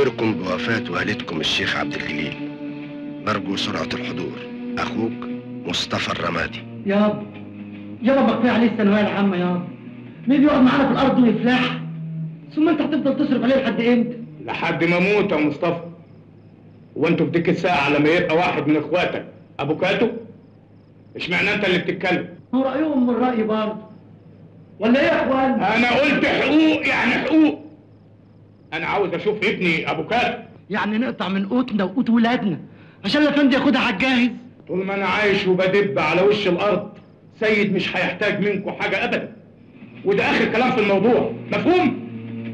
نذكركم بوفاة والدكم الشيخ عبد الجليل نرجو سرعة الحضور أخوك مصطفى الرمادي يابا يابا ما كفايه عليه الثانويه العامه يابا مين يقعد معانا في الارض ويفلح ثم انت هتفضل تصرف عليه لحد امتى لحد ما اموت يا مصطفى وانتوا في ديك الساعه لما يبقى واحد من اخواتك ابو كاتو اشمعنى انت اللي بتتكلم هو رايهم من رايي برضه ولا ايه يا اخوان انا قلت حقوق يعني حقوق انا عاوز اشوف ابني ابو كاتو يعني نقطع من قوتنا وقوت ولادنا عشان الافندي ياخدها على الجاهز طول ما انا عايش وبدب على وش الارض سيد مش هيحتاج منكم حاجه ابدا وده اخر كلام في الموضوع مفهوم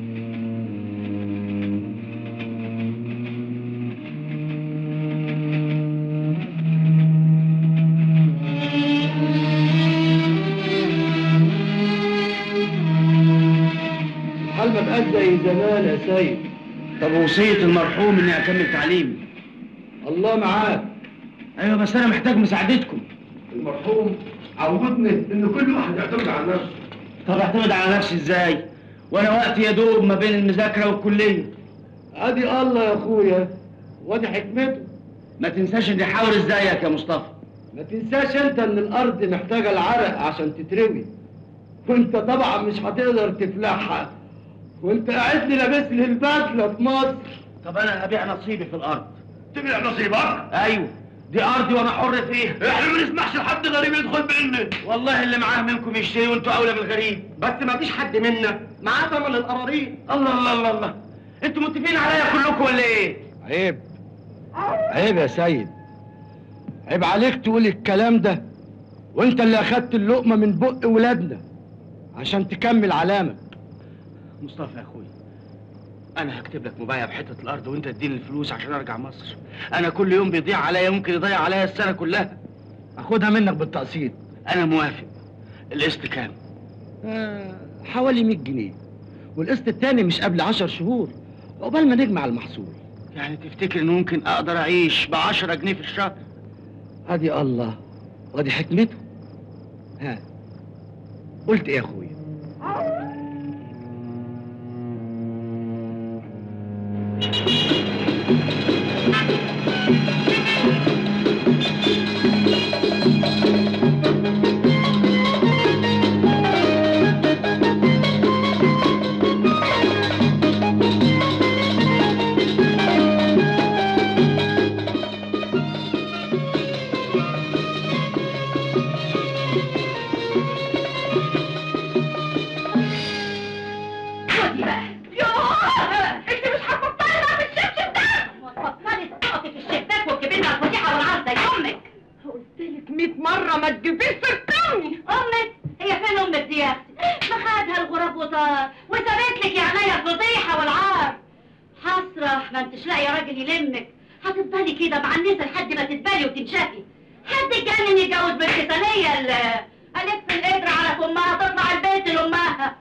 الحال ما بقاش زي زمان يا سيد طب وصية المرحوم اني اكمل تعليمي الله معاك ايوه بس انا محتاج مساعدتكم المرحوم عودني ان كل واحد يعتمد على نفسه طب اعتمد على نفسي ازاي وانا وقتي يا دوب ما بين المذاكرة والكلية ادي الله يا اخويا وادي حكمته ما تنساش اني حاول ازيك يا مصطفى ما تنساش انت ان الارض محتاجه العرق عشان تتروي وانت طبعا مش هتقدر تفلحها وانت قاعد لي لابس لي البدله في مصر طب انا هبيع نصيبي في الارض تبيع نصيبك ايوه دي ارضي وانا حر فيها احنا ما نسمحش لحد غريب يدخل بينا والله اللي معاه منكم يشتري وانتوا اولى بالغريب بس ما فيش حد منا معاه ثمن القراريط الله الله الله الله انتوا متفقين عليا كلكم ولا ايه عيب عيب يا سيد عيب عليك تقول الكلام ده وانت اللي اخدت اللقمه من بق ولادنا عشان تكمل علامك مصطفى يا اخويا انا هكتب لك مبايع بحته الارض وانت تديني الفلوس عشان ارجع مصر انا كل يوم بيضيع عليا ممكن يضيع عليا السنه كلها اخدها منك بالتقسيط انا موافق القسط كام آه حوالي 100 جنيه والقسط التاني مش قبل 10 شهور عقبال ما نجمع المحصول يعني تفتكر ان ممكن اقدر اعيش ب 10 جنيه في الشهر ادي الله وادي حكمته ها قلت ايه يا اخويا خدي بقى يوه انت مش هتبطلي بقى في الشبشب ده وتبطلي تقفي في الشباك وتجيبي لنا الفضيحه والعار زي امك قلت لك 100 مره ما تجيبيش سيره امي امك هي فين امك دي يا اختي ما خدها الغراب وطار وسابت لك يا عينيا الفضيحه والعار حسره ما انتش لاقيه راجل يلمك هتفضلي كده معنسه لحد ما تتبالي وتنشفي حد اتجنن يتجوز بنت ثانيه اللي الف القدر على فمها تطلع البيت لامها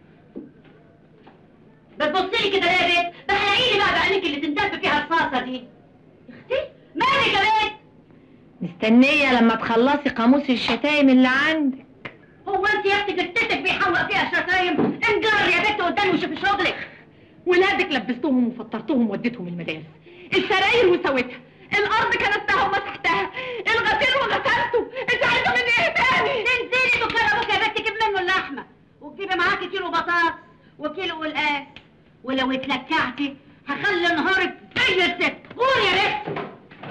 بتبصي لي كده ليه يا بنت؟ بحرقي لي بقى بعينيك اللي تندب فيها الصاصه دي. يا اختي مالك يا بنت؟ مستنية لما تخلصي قاموس الشتايم اللي عندك هو انت يا اختي جتتك بيحوق فيها شتايم؟ انجر يا بنت قدامي وشوفي شغلك. ولادك لبستهم وفطرتهم وديتهم المدارس السراير وسويتها الارض كنستها ومسحتها الغسيل وغسلته انت عايزه مني ايه تاني تنزلي دكان ابوك يا بنت تجيب منه اللحمه وتجيبي معاكي كيلو بطاطس وكيلو قلقاس ولو اتلكعتي هخلي نهارك زي الزفت قول يا بنت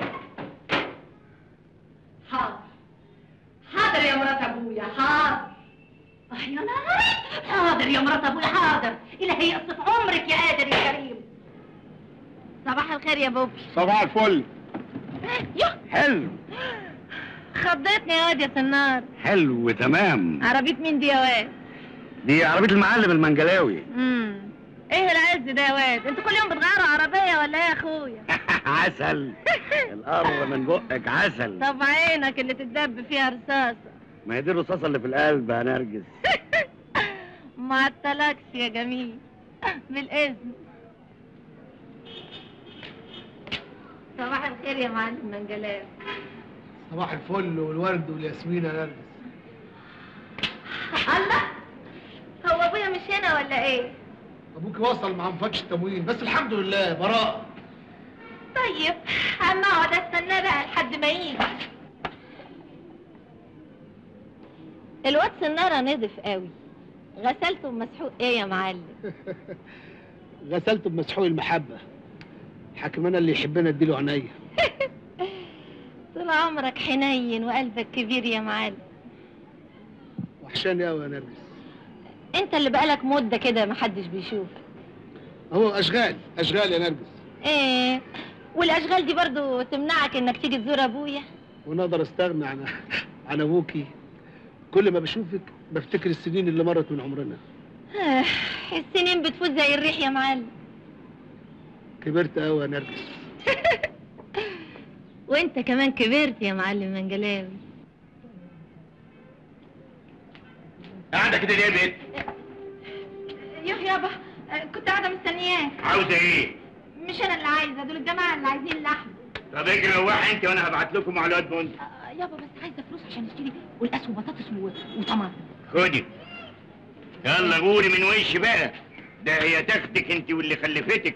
حاضر حاضر يا مرات ابويا حاضر اه يا نهار حاضر يا مرات ابويا حاضر الهي يقصف عمرك يا قادر يا كريم صباح الخير يا بوبي صباح الفل يوه حلو خضتني يا واد يا سنار حلو تمام عربية مين دي يا واد دي عربيه المعلم المنجلاوي امم ايه العز ده يا واد انتوا كل يوم بتغيروا عربية ولا ايه يا اخويا عسل القر من بقك عسل طب عينك اللي تتدب فيها رصاصة ما هي دي الرصاصه اللي في القلب يا نرجس ما عطلكش يا جميل بالاذن صباح الخير يا معلم منجلاب صباح الفل والورد والياسمين يا نرجس الله هو ابويا مش هنا ولا ايه ابوك البنك وصل مع مفتش التموين بس الحمد لله براء طيب اما اقعد استناه بقى لحد ما يجي الواد سنارة نضف قوي غسلته بمسحوق ايه يا معلم غسلته بمسحوق المحبة حاكم انا اللي يحبنا اديله عينيا طول عمرك حنين وقلبك كبير يا معلم وحشاني قوي يا نرجس انت اللي بقالك مدة كده محدش بيشوفك هو اشغال اشغال يا نرجس ايه والاشغال دي برضو تمنعك انك تيجي تزور ابويا ونقدر استغنى عن عن ابوكي كل ما بشوفك بفتكر السنين اللي مرت من عمرنا آه، السنين بتفوت زي الريح يا معلم كبرت قوي يا نرجس وانت كمان كبرت يا معلم منجلاوي قاعده كده ليه يا بنت يا يابا كنت قاعدة مستنياك عاوزه ايه مش انا اللي عايزة دول الجماعة اللي عايزين لحم طب اجري روحي انت وانا هبعت لكم على الواد منت يابا بس عايزة فلوس عشان اشتري والقاس وبطاطس و- وطماطم خدي يلا غوري من وش بقى ده هي تاخدك انت واللي خلفتك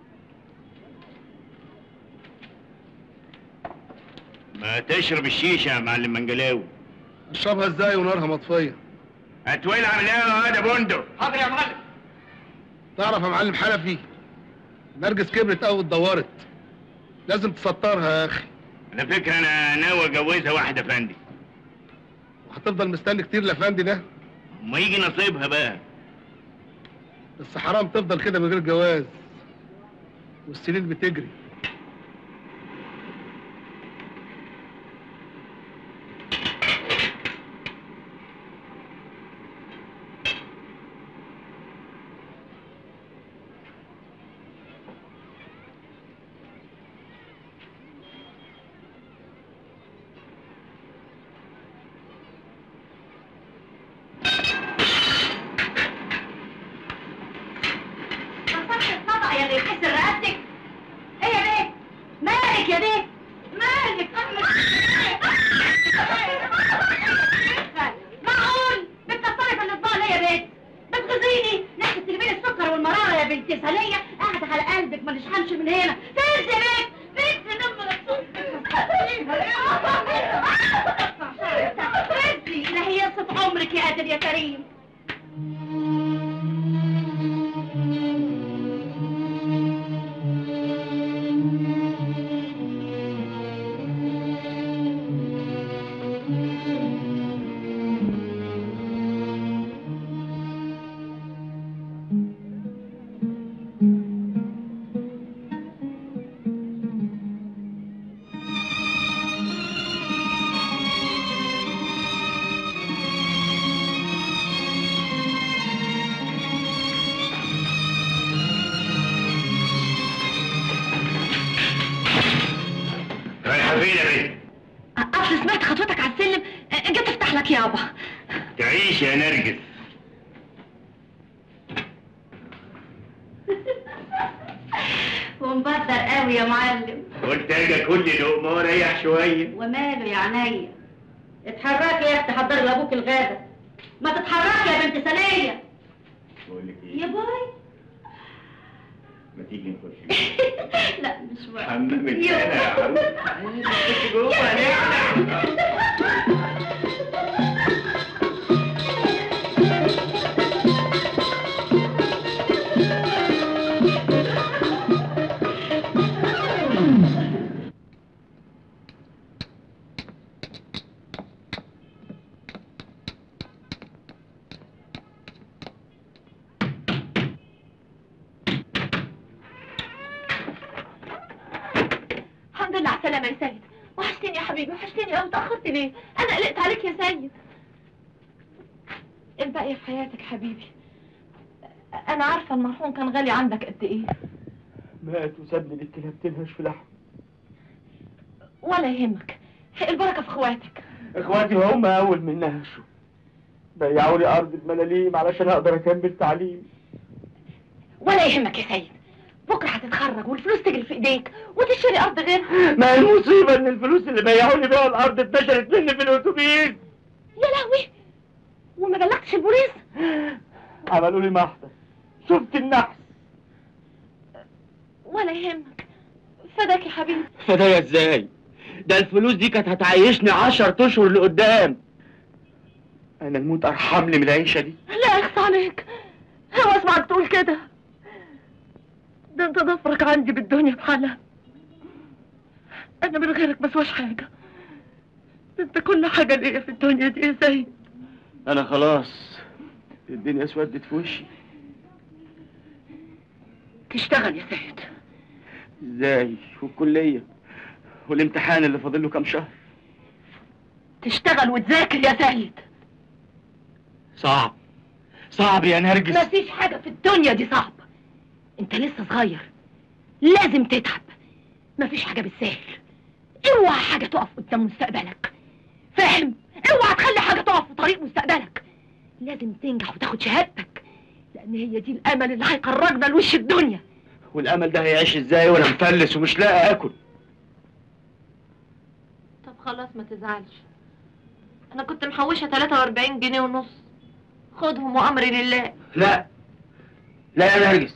ما تشرب الشيشة يا معلم منجلاوي اشربها ازاي ونارها مطفيه هتولع عملها هذا بندق حاضر يا معلم تعرف يا معلم حنفي نرجس كبرت قوي اتدورت لازم تسطرها يا اخي على فكرة انا ناوي اجوزها واحدة فندي وهتفضل مستني كتير لفندي ده ما يجي نصيبها بقى بس حرام تفضل كده من غير جواز والسنين بتجري صح الطبق يا بيه كسر رقبتك ايه يا بيه مالك يا بيه مالك معقول بتكسري في الاطباق ليه يا بيه بتغزيني نحن تجيبين السكر والمراره يا بنت ثانيه قاعده على قلبك ما نشحنش من هنا فين يا بيه فين رزي لا هي صوت عمرك يا قادر يا كريم رايحة فين يا بنت اصل سمعت خطوتك على السلم أه، جيت افتح لك يابا تعيش يا نرجس ومبدر قوي يا معلم قلت اجي كل لقمة واريح شوية وماله يا عينيا اتحركي يا اختي حضري لابوك الغدا ما تتحركي يا بنت ثانيه بقول لك ايه يا باي ما تيجي نخش لا مش بقى حمام يا الكلى يا عم خش جوه نعلع الحمد لله على السلامه يا سيد وحشتني يا حبيبي وحشتني قوي اتاخرت ليه انا قلقت عليك يا سيد الباقي في حياتك حبيبي انا عارفه المرحوم كان غالي عندك قد ايه مات وسابني للكلاب تنهش في لحم ولا يهمك البركه في اخواتك اخواتي هم اول من نهشوا بيعوا لي ارض الملاليم علشان اقدر اكمل تعليمي ولا يهمك يا سيد بكره هتتخرج والفلوس تجري في ايديك وتشتري ارض غيرها ما المصيبه ان الفلوس اللي بيعوا لي بيها الارض اتنشرت مني في الاتوبيس يا لهوي وما بلغتش البوليس عملوا لي محضر شفت النحس ولا يهمك فداك يا حبيبي فدايا ازاي ده الفلوس دي كانت هتعيشني عشر اشهر لقدام انا الموت ارحم لي من العيشه دي لا اخص عليك هو اسمعك تقول كده ده انت ضفرك عندي بالدنيا بحالها انا من غيرك مسواش حاجه ده انت كل حاجه ليا في الدنيا دي يا زين انا خلاص الدنيا اسودت في وشي تشتغل يا سيد ازاي والكليه والامتحان اللي فاضل له كام شهر تشتغل وتذاكر يا سيد صعب صعب يا نرجس مفيش حاجه في الدنيا دي صعبه انت لسه صغير لازم تتعب مفيش حاجه بالسهل اوعى حاجه تقف قدام مستقبلك فاهم اوعى تخلي حاجه تقف في طريق مستقبلك لازم تنجح وتاخد شهادتك لان هي دي الامل اللي هيخرجنا لوش الدنيا والامل ده هيعيش ازاي وانا مفلس ومش لاقي اكل طب خلاص ما تزعلش انا كنت محوشه 43 جنيه ونص خدهم وامري لله لا لا يا نرجس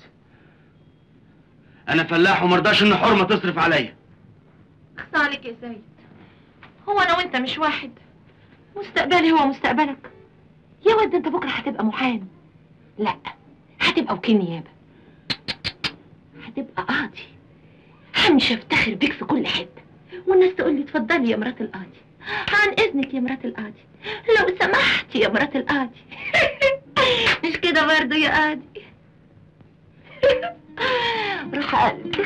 انا فلاح ومرضاش ان حرمه تصرف عليا اخص عليك يا سيد هو انا وانت مش واحد مستقبلي هو مستقبلك يا ود انت بكره هتبقى محامي لا هتبقى وكيل نيابه هتبقى قاضي همشي افتخر بيك في كل حته والناس تقول لي اتفضلي يا مرات القاضي عن اذنك يا مرات القاضي لو سمحتي يا مرات القاضي مش كده برضه يا قاضي روح قلبي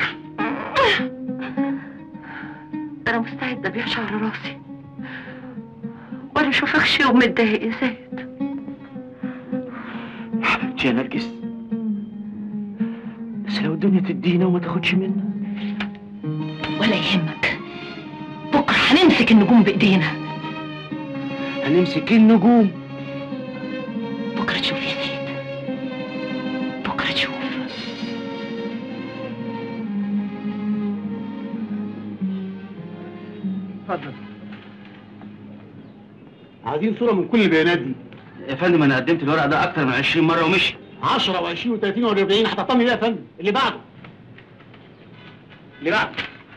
انا مستعده ابيع شعر راسي ولا اشوفكش يوم متضايق يا سيد حبيبتي يا نرجس بس لو الدنيا تدينا وما تاخدش منا ولا يهمك بكره هنمسك النجوم بايدينا هنمسك النجوم بكره تشوف يا سيد بكره تشوف اتفضل عايزين صورة من كل البيانات دي يا فندم انا قدمت الورق ده اكتر من 20 مره ومشي 10 و20 و30 و40 هتطمن ايه يا فندم اللي بعده اللي بعد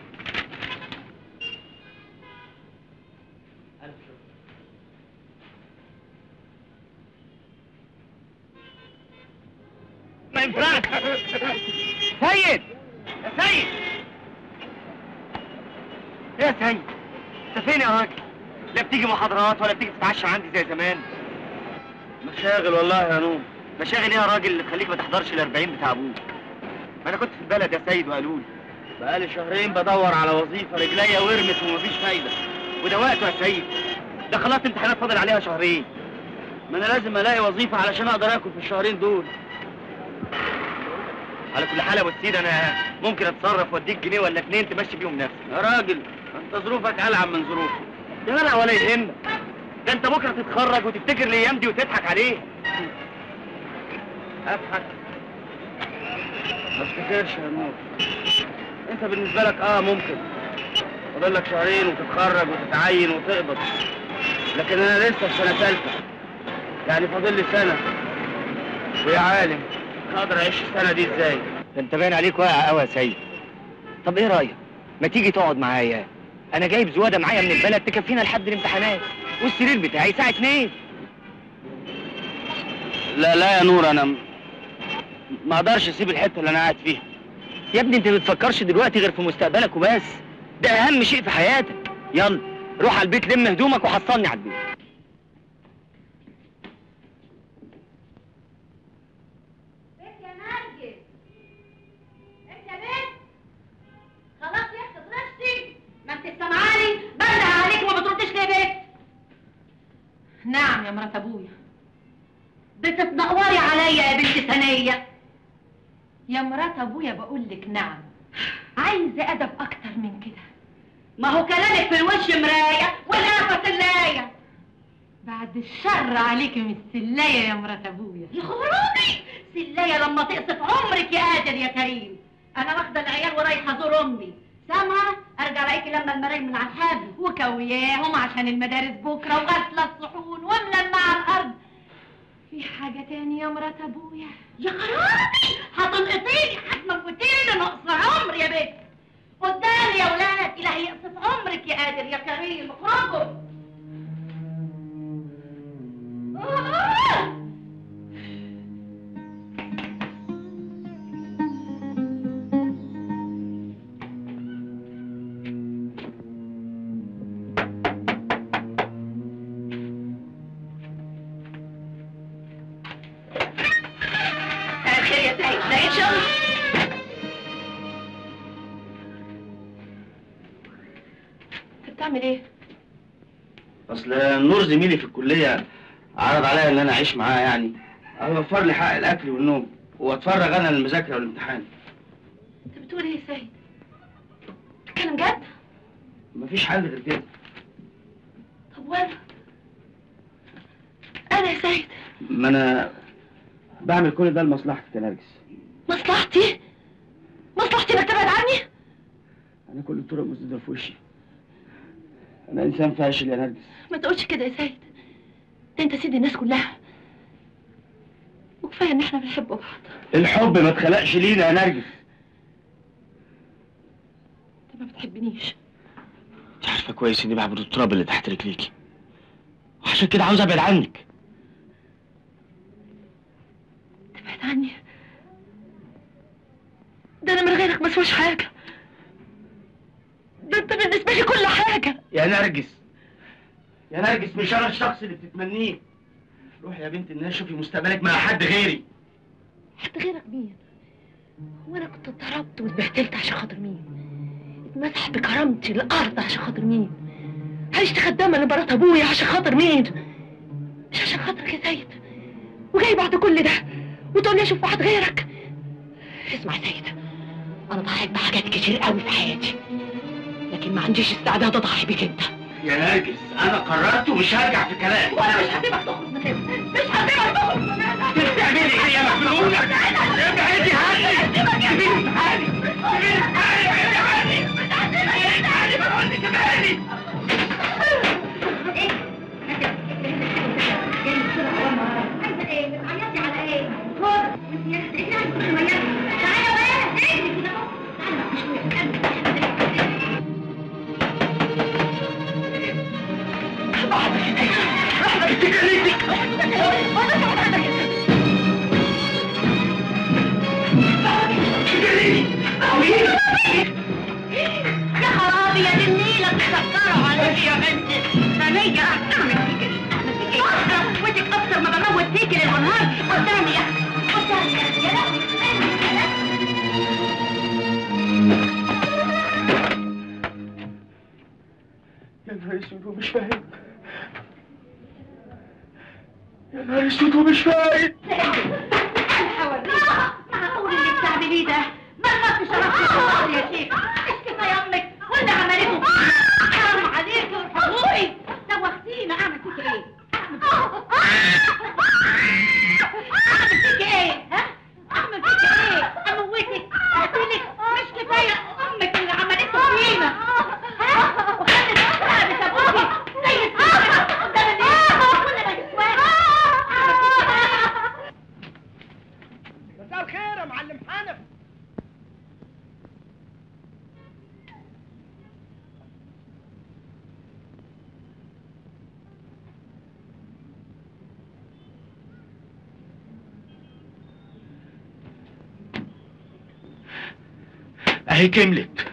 ما ينفعش سيد يا سيد ايه يا سيد انت فين يا راجل لا بتيجي محاضرات ولا بتيجي تتعشى عندي زي زمان مشاغل والله يا نور مشاغل ايه يا راجل اللي تخليك ما تحضرش الأربعين بتاع ابوك ما انا كنت في البلد يا سيد وقالوا لي بقالي شهرين بدور على وظيفه رجليا ورمت ومفيش فايده وده وقته يا سيد ده خلاص امتحانات فاضل عليها شهرين ما انا لازم الاقي وظيفه علشان اقدر اكل في الشهرين دول على كل حال يا ابو السيد انا ممكن اتصرف واديك جنيه ولا اتنين تمشي بيهم نفسك يا راجل انت ظروفك العب من ظروفي يا جدع ولا يهمك ده انت بكره تتخرج وتفتكر الايام دي وتضحك عليه اضحك ما تفتكرش يا نور انت بالنسبه لك اه ممكن فاضل لك شهرين وتتخرج وتتعين وتقبض لكن انا لسه في سنه ثالثه يعني فاضل لي سنه ويا عالم هقدر اعيش السنه دي ازاي ده انت باين عليك واقع قوي يا سيد طب ايه رايك ما تيجي تقعد معايا انا جايب زواده معايا من البلد تكفينا لحد الامتحانات والسرير بتاعي ساعه اتنين لا لا يا نور انا م- ما اقدرش اسيب الحته اللي انا قاعد فيها يا ابني انت ما بتفكرش دلوقتي غير في مستقبلك وبس ده اهم شيء في حياتك يلا روح على البيت لم هدومك وحصلني على البيت بنت يا نرجس انت يا بنت خلاص يا اختي طرشتي ما انت سامعاني بنده عليك وما بتردش ليه يا بنت نعم يا مرات ابويا بتتنقوري عليا يا بنت ثانيه يا مرات ابويا بقول لك نعم عايزه ادب اكتر من كده ما هو كلامك في الوش مرايه والقفه سلايه بعد الشر عليك من السلايه يا مرات ابويا يا خرابي سلايه لما تقصف عمرك يا قادر يا كريم انا واخده العيال ورايحه ازور امي سامعه ارجع الاقيكي لما المرايه من على الحبل وكوياهم عشان المدارس بكره وغسله الصحون وملمعه الارض في حاجة تاني يا مرات ابويا يا خرابي هتنقطيني هتموتيني نقص عمر يا بنت قدامي يا ولاد الهي يقصف عمرك يا قادر يا كريم اخرجوا آه! مساء الخير يا سعيد لقيت شغل انت بتعمل ايه؟ اصل نور زميلي في الكليه عرض عليا ان انا اعيش معاه يعني هيوفر لي حق الاكل والنوم واتفرغ انا للمذاكره والامتحان انت بتقول ايه يا سعيد؟ بتتكلم جد؟ مفيش حل غير كده طب وانا؟ انا يا سعيد ما انا بعمل كل ده لمصلحتك يا نرجس مصلحتي؟ مصلحتي انك تبعد عني؟ انا كل الطرق مسدوده في وشي انا انسان فاشل يا نرجس ما تقولش كده يا سيد ده انت سيد الناس كلها وكفايه ان احنا بنحب بعض الحب ما اتخلقش لينا يا نرجس انت ما بتحبنيش انت عارفه كويس اني بعبد التراب اللي تحت رجليكي وعشان كده عاوز ابعد عنك تبعد عني ده انا من غيرك ما اسواش حاجه ده انت بالنسبه لي كل حاجه يا نرجس يا نرجس مش انا الشخص اللي بتتمنيه روحي يا بنت الناس شوفي مستقبلك مع حد غيري حد غيرك مين هو انا كنت اتضربت واتبهدلت عشان خاطر مين اتمسح بكرامتي الارض عشان خاطر مين عشت خدامه لمرات ابويا عشان خاطر مين مش عشان خاطرك يا سيد وجاي بعد كل ده وتقول لي اشوف واحد غيرك اسمع يا سيد انا ضحيت بحاجات كتير قوي في حياتي لكن ما عنديش استعداد اضحي بيك انت يا نرجس انا قررت ومش هرجع في كلامي وانا مش هسيبك تخرج من هنا مش هسيبك تخرج من هنا بتعملي ايه يا مخلوقه ابعدي عني سيبيني في حالي سيبيني في حالي ابعدي عني سيبيني في حالي بقول لك ابعدي عايزه ايه؟ بتعيطي على ايه؟ خد انت احنا كنت ميتة تعالى بقى اجري كده اهو تعالى بقى شوية يا خرابي يا دي النيلة بتكسروا عليك يا بنتي ثانية اعمل فيك ايه؟ اعمل فيك ايه؟ اموتك اكتر ما بموت فيك ليل ونهار قدامي يا اخي قدامي يا اخي يا لهوي يا لهوي يا نهار اسود ومش فاهم يا نهار اسود ومش فاهم معقول اللي بتعمليه ده ما خدتش شرفتي الشهر يا شيخ مش كفايه امك واللي عملته فينا. حرام عليكي وارحموني دوختينا اعمل فيك ايه؟ اعمل فيك ايه؟ ها؟ اعمل فيك ايه؟ اموتك اقتلك مش كفايه امك اللي عملته فينا ها؟ وخلت رقبة ابوكي زي السيف قدام الناس كل ما يسواك اعمل فيك ايه؟ مساء الخير يا معلم حنف اهي كملت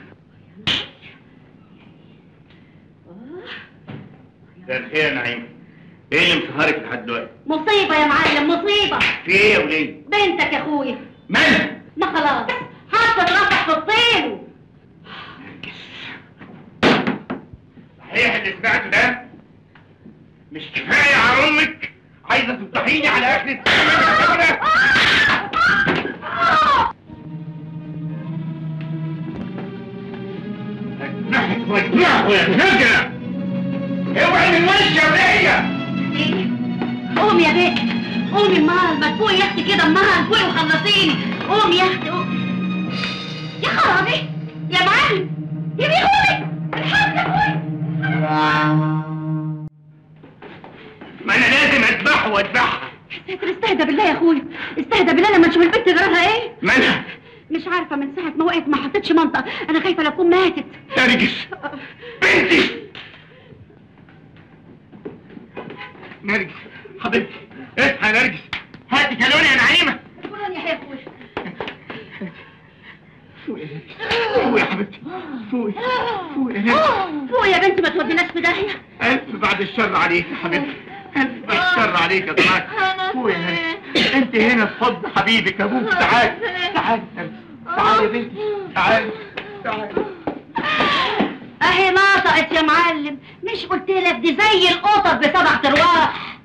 ده الخير يا نعيم ايه اللي مسهرك لحد دلوقتي؟ مصيبة يا معلم مصيبة في ايه يا وليه؟ بنتك يا اخويا من؟ ما خلاص حتى اترفع في الطين صحيح اللي سمعته ده؟ مش كفايه على امك؟ عايزه تفضحيني على اكل السمك يا اذبحك واذبحه يا فجرة اوعي من وشي يا ولية قوم يا بنت قومي امال ما تفوقي يا اختي كده امال فوقي وخلصيني قومي يا اختي قومي يا خرابي يا معلم يا بيقومي الحمد يا اخويا ما انا لازم اذبحه واذبحها ساتر بالله لما تشوف البنت جرالها ايه مالها مش عارفه من ساعه ما وقعت ما حطيتش منطقه انا خايفه لا تكون ماتت نرجس بنتي نرجس حبيبتي اصحى يا نرجس هاتي كالوني يا نعيمه قولوا يا اخويا فوقي فوقي يا حبيبتي فوقي فوقي يا نرجس فوق يا بنتي ما توديناش في داهيه ألف بعد الشر عليك يا حبيبتي ألف بعد الشر عليك يا ضناك فوقي يا نرجس أنت هنا في حضن حبيبك أبوك تعال تعال يا نرجس تعال يا بنتي تعال تعال اهي نطقت يا معلم مش قلت لك دي زي القطط بسبع ارواح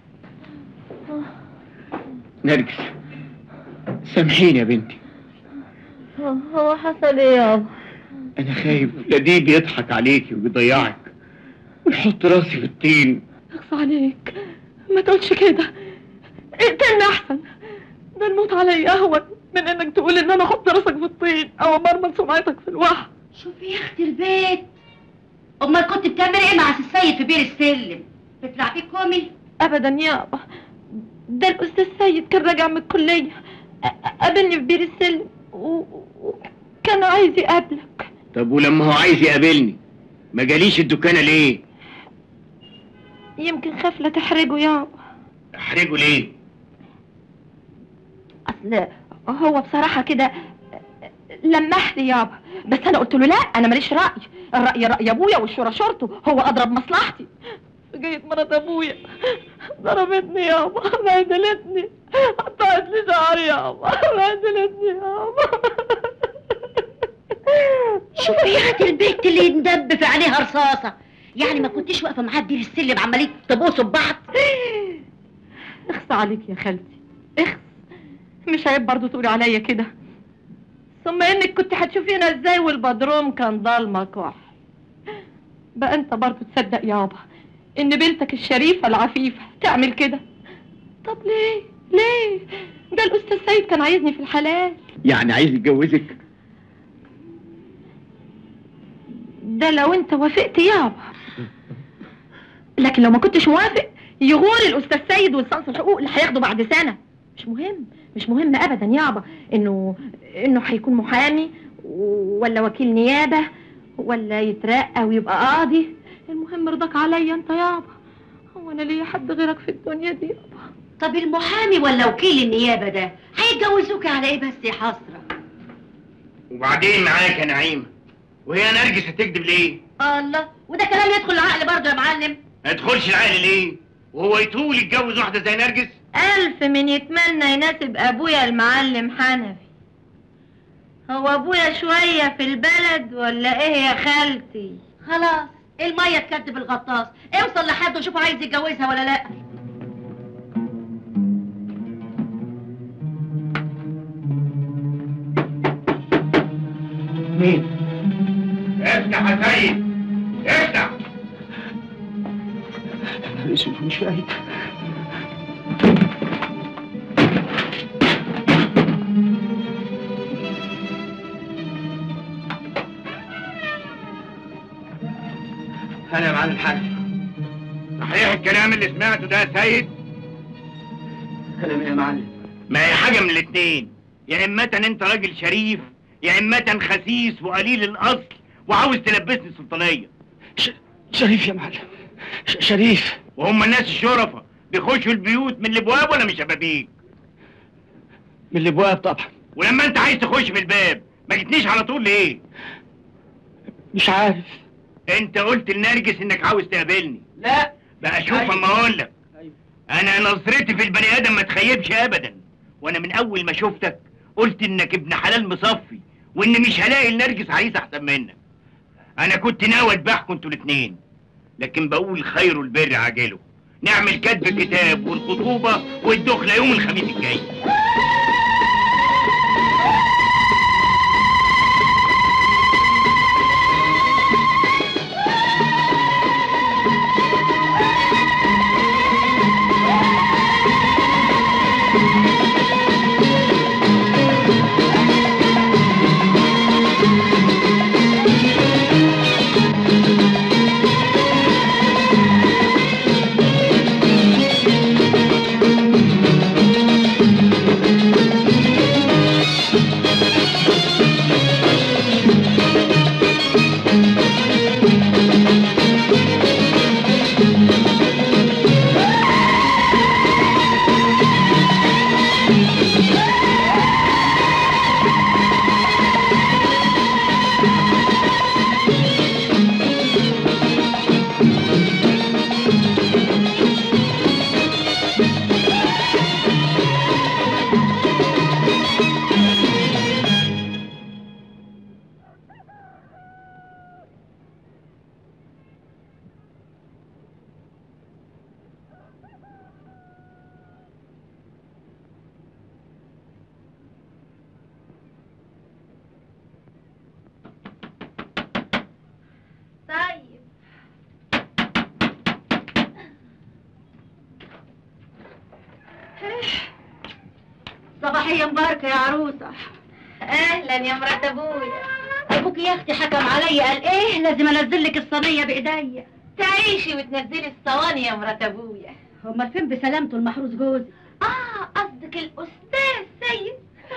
نرجس سامحيني يا بنتي هو حصل ايه يابا أنا خايف لديب يضحك عليكي ويضيعك ويحط راسي في الطين اخص عليك ما تقولش كده اقتلني احسن ده الموت عليا اهون من انك تقول ان انا احط راسك في الطين او امرمل سمعتك في الوحش شوفي يا اختي البيت امال كنت بتعملي ايه مع السيد في بير السلم بتلعب فيه كومي ابدا يابا ده الاستاذ سيد كان راجع من الكليه أ- قابلني في بير السلم و- وكان عايز يقابلك طب ولما هو عايز يقابلني ما جاليش الدكانة ليه؟ يمكن خاف لا تحرجه يابا احرجه ليه؟ اصل هو بصراحه كده لمح لي يابا بس انا قلت له لا انا ماليش راي الراي راي ابويا والشورى شورته هو اضرب مصلحتي جيت مرات ابويا ضربتني يابا بهدلتني قطعت لي شعري يابا بهدلتني يابا شوفي يا اختي البيت اللي يندب في عينيها رصاصه يعني ما كنتيش واقفه معاه في بير السلم عمالين تبوسوا ببعض اخص عليك يا خالتي اخص مش عيب برضو تقولي عليا كده ثم انك كنت هتشوفينا ازاي والبدروم كان ضلمه كحل بقى انت برضو تصدق يابا ان بنتك الشريفه العفيفه تعمل كده طب ليه ليه ده الاستاذ سيد كان عايزني في الحلال يعني عايز يتجوزك؟ ده لو انت وافقت يابا لكن لو ما كنتش موافق يغور الاستاذ سيد والصنص الحقوق اللي هياخده بعد سنه مش مهم مش مهم ابدا يابا انه انه هيكون محامي ولا وكيل نيابه ولا يترقى ويبقى قاضي المهم رضاك عليا انت يابا هو انا ليا حد غيرك في الدنيا دي يابا طب المحامي ولا وكيل النيابه ده هيتجوزوك على ايه بس يا حسره وبعدين معاك يا نعيمة وهي نرجس هتكذب ليه؟ الله وده كلام يدخل العقل برضه يا معلم ما يدخلش العقل ليه؟ وهو يطول يتجوز واحدة زي نرجس؟ ألف من يتمنى يناسب أبويا المعلم حنفي هو أبويا شوية في البلد ولا إيه يا خالتي؟ خلاص الميه تكدب الغطاس اوصل لحد وشوفه عايز يتجوزها ولا لا مين؟ افتح يا سيد افتح مش فاهم انا يا معلم حاج صحيح الكلام اللي سمعته ده يا سيد كلام ايه يا معلم ما هي حاجه من الاتنين يا اما انت راجل شريف يا اما خسيس وقليل الاصل وعاوز تلبسني السلطانيه ش... شريف يا معلم ش... شريف وهم الناس الشرفة بيخشوا البيوت من الابواب ولا من شبابيك من الابواب طبعا ولما انت عايز تخش من الباب ما جيتنيش على طول ليه مش عارف انت قلت لنرجس انك عاوز تقابلني لا بقى شوف أيوة. اما اقول لك أيوة. انا نظرتي في البني ادم ما تخيبش ابدا وانا من اول ما شفتك قلت انك ابن حلال مصفي وان مش هلاقي لنرجس عريس احسن منك انا كنت ناوي اذبحكم انتوا الاتنين لكن بقول خير البر عاجله نعمل كتب كتاب والخطوبه والدخله يوم الخميس الجاي تحية مباركة يا عروسة اهلا يا مرات ابويا ابوك يا اختي حكم عليا قال ايه لازم انزل لك الصينية بايديا تعيشي وتنزلي الصواني يا مرات ابويا امال فين بسلامته المحروس جوزي اه قصدك الاستاذ سيد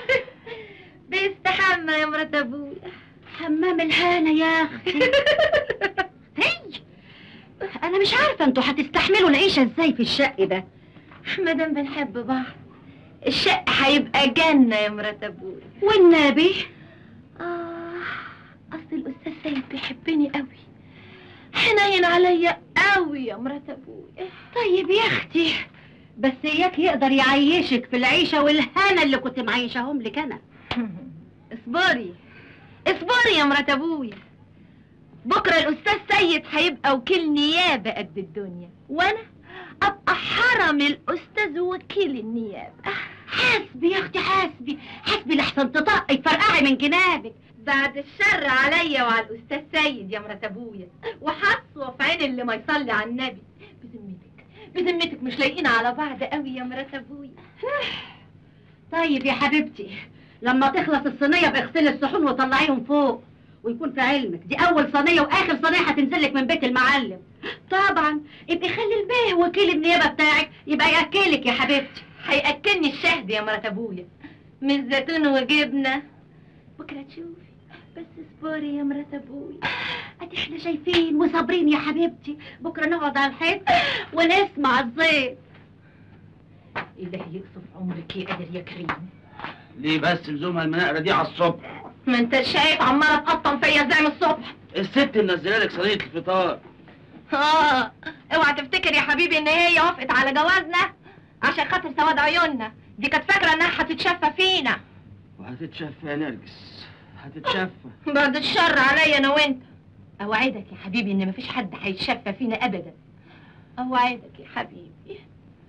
بيستحمى يا مرات ابويا حمام الهانة يا اختي هي انا مش عارفة انتوا هتستحملوا العيشة ازاي في الشق ده مادام بنحب بعض الشق هيبقى جنة يا مرات ابويا والنبي آه أصل الأستاذ سيد بيحبني قوي حنين عليا قوي يا مرات أبويا طيب يا اختي بس اياك يقدر يعيشك في العيشة والهنا اللي كنت معيشاهم لك انا اصبري اصبري يا مرات أبويا بكرة الأستاذ سيد هيبقى وكيل نيابة قد الدنيا وأنا أبقى حرم الأستاذ وكيل النيابة حاسبي يا اختي حاسبي حاسبي لحسن تطقي تفرقعي من جنابك بعد الشر عليا وعلى الأستاذ سيد يا مرات أبويا وحصوة في عين اللي ما يصلي على النبي بذمتك بذمتك مش لايقين على بعض قوي يا مرات أبويا طيب يا حبيبتي لما تخلص الصينية باغسلي الصحون وطلعيهم فوق ويكون في علمك دي أول صينية وآخر صينية هتنزلك من بيت المعلم طبعا يبقى خلي البيه وكيل النيابة بتاعك يبقى يأكلك يا حبيبتي هيأكلني الشهد يا مرات أبويا من زيتون وجبنة بكرة تشوفي بس اصبري يا مرات أبويا ادي احنا شايفين وصابرين يا حبيبتي بكره نقعد على الحيط ونسمع الزيت إلهي يقصف عمرك يا قادر يا كريم ليه بس لزومها المناقره دي على الصبح ما انت شايف عمالة تقطم فيا زي من الصبح الست منزله لك صينيه الفطار اه اوعى تفتكر يا حبيبي ان هي وافقت على جوازنا عشان خاطر سواد عيوننا دي كانت فاكره انها هتتشفى فينا وهتتشفى يا نرجس هتتشفى بعد الشر عليا انا وانت اوعدك يا حبيبي ان مفيش حد هيتشفى فينا ابدا اوعدك يا حبيبي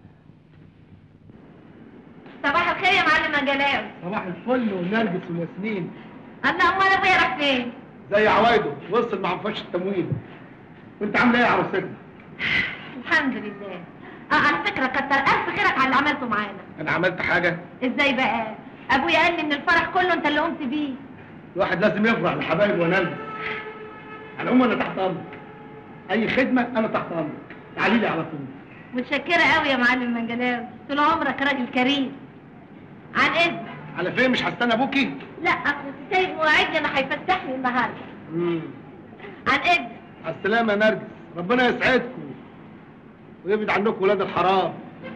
صباح الخير يا معلم جلال صباح الفل ونرجس وياسمين الله امال ابويا راح فين زي عوايده وصل مع مفش التموين وانت عامله ايه يا عروستنا؟ الحمد لله اه على فكره كتر الف خيرك على اللي عملته معانا انا عملت حاجه ازاي بقى ابويا قال لي ان الفرح كله انت اللي قمت بيه الواحد لازم يفرح لحبايبه ونرجس على العموم انا تحت امرك اي خدمه انا تحت امرك تعالي لي على طول متشكره قوي يا معلم منجلاوي طول عمرك راجل كريم عن اذن على فين مش هستنى ابوكي؟ لا اصل سيد موعدني انه هيفتحني النهارده امم عن اذن على السلامه يا نرجس ربنا يسعدكم ويبعد عنكم ولاد الحرام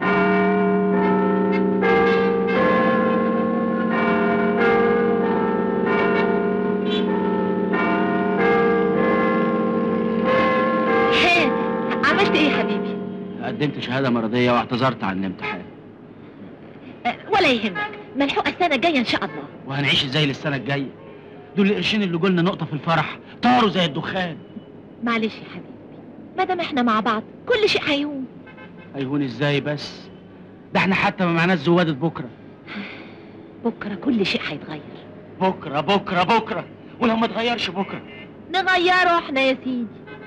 عملت ايه يا حبيبي قدمت شهاده مرضيه واعتذرت عن الامتحان ولا يهمك ملحوقه السنه الجايه ان شاء الله وهنعيش ازاي للسنه الجايه دول القرشين اللي قلنا نقطه في الفرح طاروا زي الدخان معلش يا حبيبي ما دام احنا مع بعض كل شيء هيهون هيهون ازاي بس ده احنا حتى ما معناش زوادة بكره بكره كل شيء هيتغير بكره بكره بكره ولو ما اتغيرش بكره نغيره احنا يا سيدي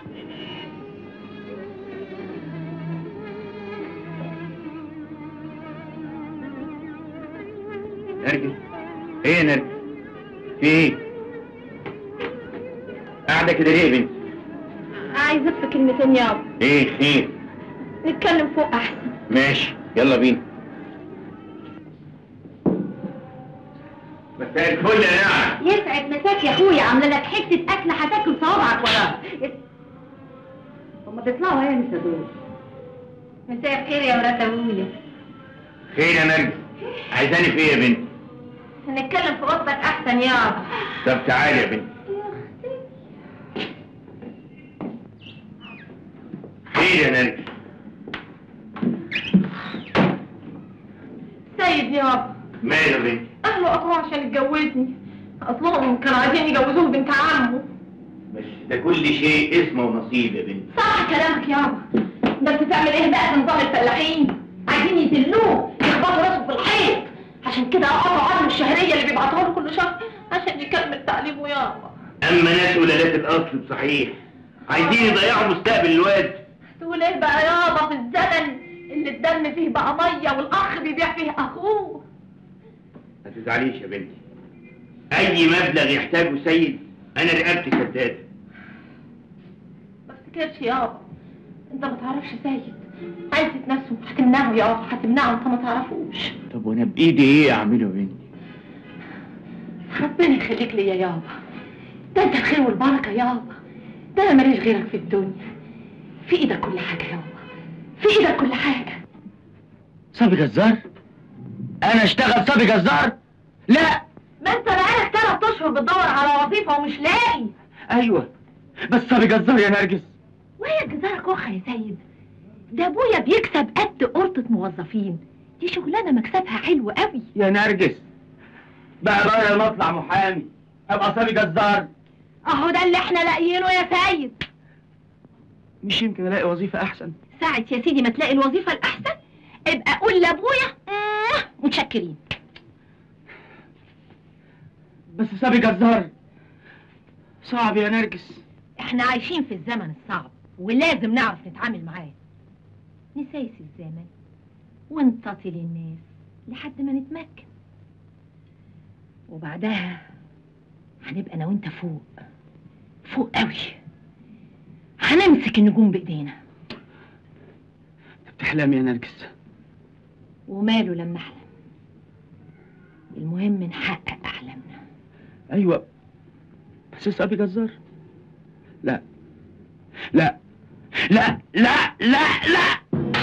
نرجس ايه يا نرجس في ايه قاعده كده ليه يا بنت عايزك في كلمتين يابا ايه خير نتكلم فوق احسن ماشي يلا بينا مساء الفل يا نعم يسعد مساك يا اخويا عامله لك حته اكل هتاكل صوابعك وراها هما بيطلعوا امتى دول؟ مساء الخير يا مرات ابويا خير يا نرجس عايزاني في ايه يا بنت هنتكلم في اوضتك احسن يابا طب تعالي يا بنت خير يا نرجس سيد يابا ماله يا بنت اهله اقوى عشان يتجوزني اصلهم كانوا عايزين يجوزوه بنت عمه بس ده كل شيء اسمه ونصيب يا بنت صح كلامك يابا بس تعمل ايه بقى في نظام الفلاحين عايزين يذلوه يخبطوا راسه في الحيط عشان كده قطعوا عنه الشهريه اللي بيبعتوها له كل شهر عشان يكمل تعليمه يابا اما ناس ولادات الاصل صحيح عايزين يضيعوا مستقبل الواد تقول ايه بقى يابا في الزمن اللي الدم فيه بقى ميه والاخ بيبيع فيه اخوه ما تزعليش يا بنتي اي مبلغ يحتاجه سيد انا رقبتي سداده ما افتكرش يابا انت ما تعرفش سيد عزت نفسه هتمنعه يابا هتمنعه انت ما تعرفوش طب وانا بايدي ايه اعمله يا بنتي ربنا يخليك ليا يابا ده انت الخير والبركه يابا ده انا ماليش غيرك في الدنيا في ايدك كل حاجه يابا في ايدك كل حاجه صبي جزار انا اشتغل صبي جزار لا ما انت بقالك ثلاث اشهر بتدور على وظيفه ومش لاقي ايوه بس صبي جزار يا نرجس وهي الجزارة كوخة يا سيد ده ابويا بيكسب قد قرطة موظفين دي شغلانة مكسبها حلو قوي يا نرجس بقى بدل ما اطلع محامي ابقى صبي جزار اهو ده اللي احنا لاقيينه يا سيد مش يمكن الاقي وظيفه احسن ساعة يا سيدي ما تلاقي الوظيفة الأحسن ابقى قول لأبويا آه، متشكرين بس صبي جزار صعب يا نرجس احنا عايشين في الزمن الصعب ولازم نعرف نتعامل معاه نسايس الزمن ونطاطي للناس لحد ما نتمكن وبعدها هنبقى انا وانت فوق فوق قوي هنمسك النجوم بايدينا بتحلم يا نرجس وماله لما احلم المهم نحقق احلامنا ايوه بس صبي جزار لا لا لا لا لا لا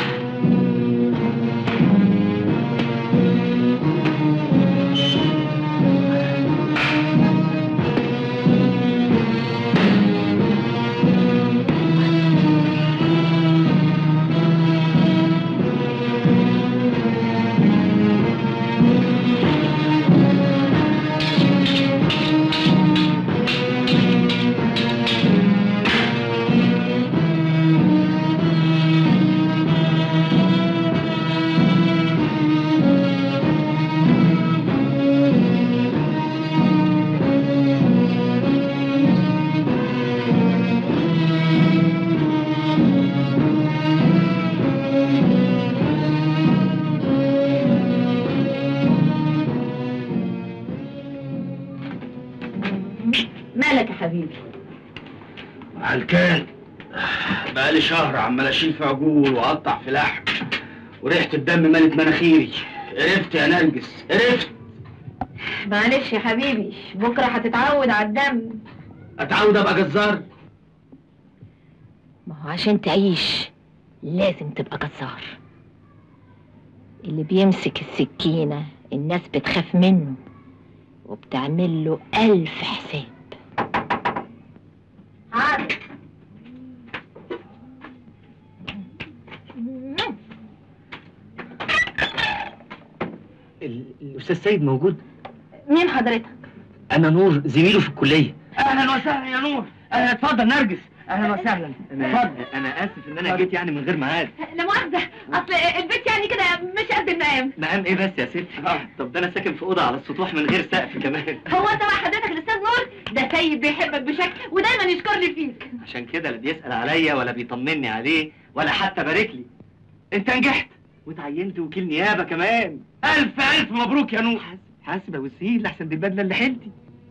مالك يا حبيبي هلكان بقالي شهر عمال اشيل في عجول واقطع في لحم وريحه الدم مالت مناخيري عرفت يا نرجس عرفت معلش يا حبيبي بكره هتتعود على الدم اتعود ابقى جزار ما هو عشان تعيش لازم تبقى جزار اللي بيمسك السكينة الناس بتخاف منه وبتعمل له ألف حساب عارف الاستاذ سيد موجود مين حضرتك؟ انا نور زميله في الكليه اهلا وسهلا يا نور اهلا اتفضل نرجس اهلا وسهلا اتفضل انا اسف ان انا جيت يعني من غير ميعاد لا مؤاخذة أصل البيت يعني كده مش قد المقام مقام ايه بس يا ستي طب ده انا ساكن في اوضه على السطوح من غير سقف كمان هو أنت مع حضرتك الأستاذ نور؟ ده سيد بيحبك بشكل ودايما يشكر لي فيك عشان كده لا بيسال عليا ولا بيطمني عليه ولا حتى بارك لي انت نجحت وتعينت وكيل نيابه كمان الف الف مبروك يا نور حاسب حاسب يا وسيل احسن دي البدله اللي حيلتي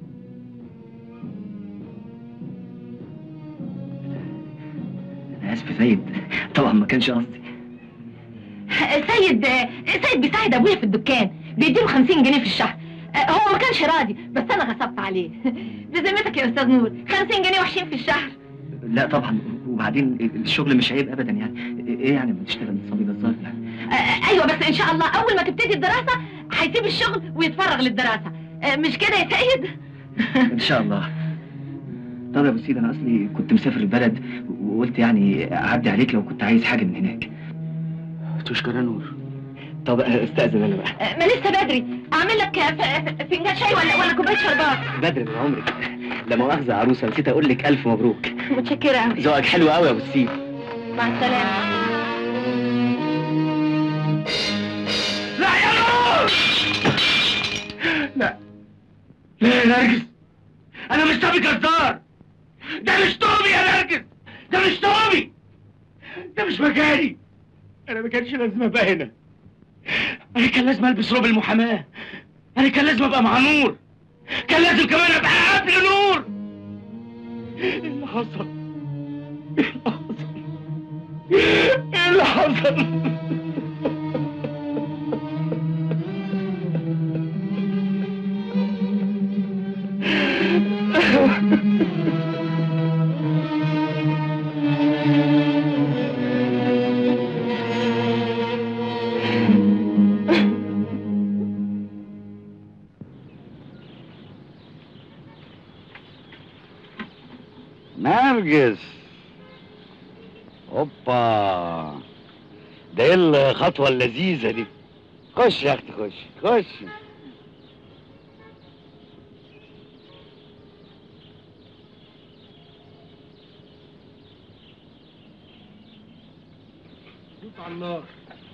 انا اسف يا سيد طبعا ما كانش قصدي سيد سيد بيساعد ابويا في الدكان بيديله 50 جنيه في الشهر هو ما كانش راضي بس انا غصبت عليه بذمتك يا استاذ نور 50 جنيه وحشين في الشهر لا طبعا وبعدين الشغل مش عيب ابدا يعني ايه يعني ما تشتغل صبي جزار يعني آه، ايوه بس ان شاء الله اول ما تبتدي الدراسه هيسيب الشغل ويتفرغ للدراسه آه، مش كده يا سيد ان شاء الله طب يا ابو سيد انا اصلي كنت مسافر البلد وقلت يعني اعدي عليك لو كنت عايز حاجه من هناك تشكر يا نور طب استاذن انا بقى آه، ما لسه بدري اعمل لك ف- ف- فنجان شاي ولا ولا كوبايه شربات بدري من عمرك لا مؤاخذه عروسه نسيت اقول لك الف مبروك متشكره قوي ذوقك حلو قوي يا ابو السيد مع السلامه لا يا نور لا لا يا نرجس انا مش طبي جزار ده مش طوبي يا نرجس ده مش طوبي ده مش مكاني انا ما كانش لازم ابقى هنا انا كان لازم البس روب المحاماه انا كان لازم ابقى مع نور كان لازم كمان ابقى قبل نور ايه اللي حصل ايه اللي حصل ايه اللي حصل نرجس اوبا ده ايه الخطوة اللذيذة دي خش يا اختي خش خش دوس على النار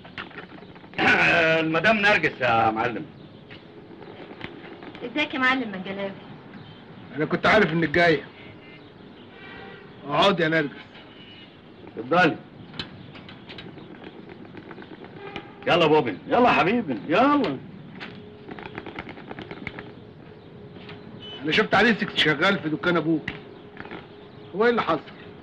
المدام نرجس يا معلم ازيك يا معلم منجلاوي انا كنت عارف انك جايه اقعد يا نرجس اتفضلي يلا بوبي يلا حبيبي يلا انا شفت عريسك شغال في دكان ابوك هو ايه اللي حصل